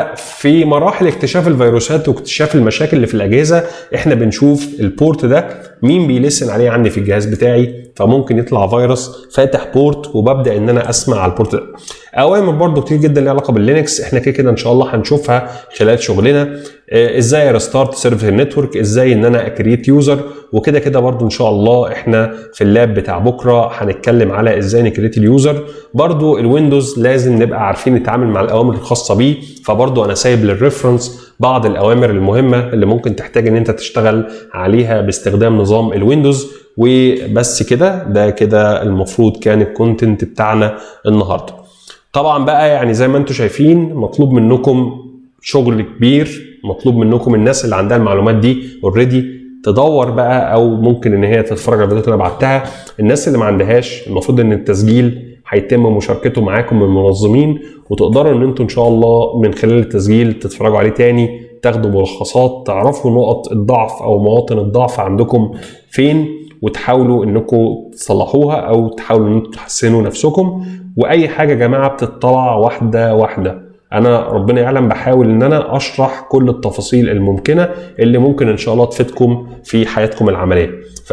ففي مراحل اكتشاف الفيروسات واكتشاف المشاكل اللي في الاجهزه احنا بنشوف البورت ده مين بيلسن عليه عندي في الجهاز بتاعي فممكن يطلع فيروس فاتح بورت وببدا ان انا اسمع على البورت ده اوامر برضو كتير جدا ليها علاقه باللينكس احنا كده كده ان شاء الله هنشوفها خلال شغلنا آه، ازاي ريستارت سيرفر النتورك ازاي ان انا اكريت يوزر وكده كده برضو ان شاء الله احنا في اللاب بتاع بكره هنتكلم على ازاي نكريت اليوزر برضو الويندوز لازم نبقى عارفين نتعامل مع الاوامر الخاصه بيه فبرضو انا سايب للريفرنس بعض الاوامر المهمه اللي ممكن تحتاج ان انت تشتغل عليها باستخدام نظام الويندوز وبس كده ده كده المفروض كان الكونتنت بتاعنا النهارده طبعا بقى يعني زي ما انتم شايفين مطلوب منكم شغل كبير مطلوب منكم الناس اللي عندها المعلومات دي اوريدي تدور بقى او ممكن ان هي تتفرج على الفيديوهات اللي انا بعتها الناس اللي ما عندهاش المفروض ان التسجيل هيتم مشاركته معاكم من المنظمين وتقدروا ان انتم ان شاء الله من خلال التسجيل تتفرجوا عليه تاني تاخدوا ملخصات تعرفوا نقط الضعف او مواطن الضعف عندكم فين وتحاولوا انكم تصلحوها او تحاولوا ان انتم تحسنوا نفسكم واي حاجه يا جماعه بتطلع واحده واحده انا ربنا يعلم بحاول ان انا اشرح كل التفاصيل الممكنه اللي ممكن ان شاء الله تفيدكم في حياتكم العمليه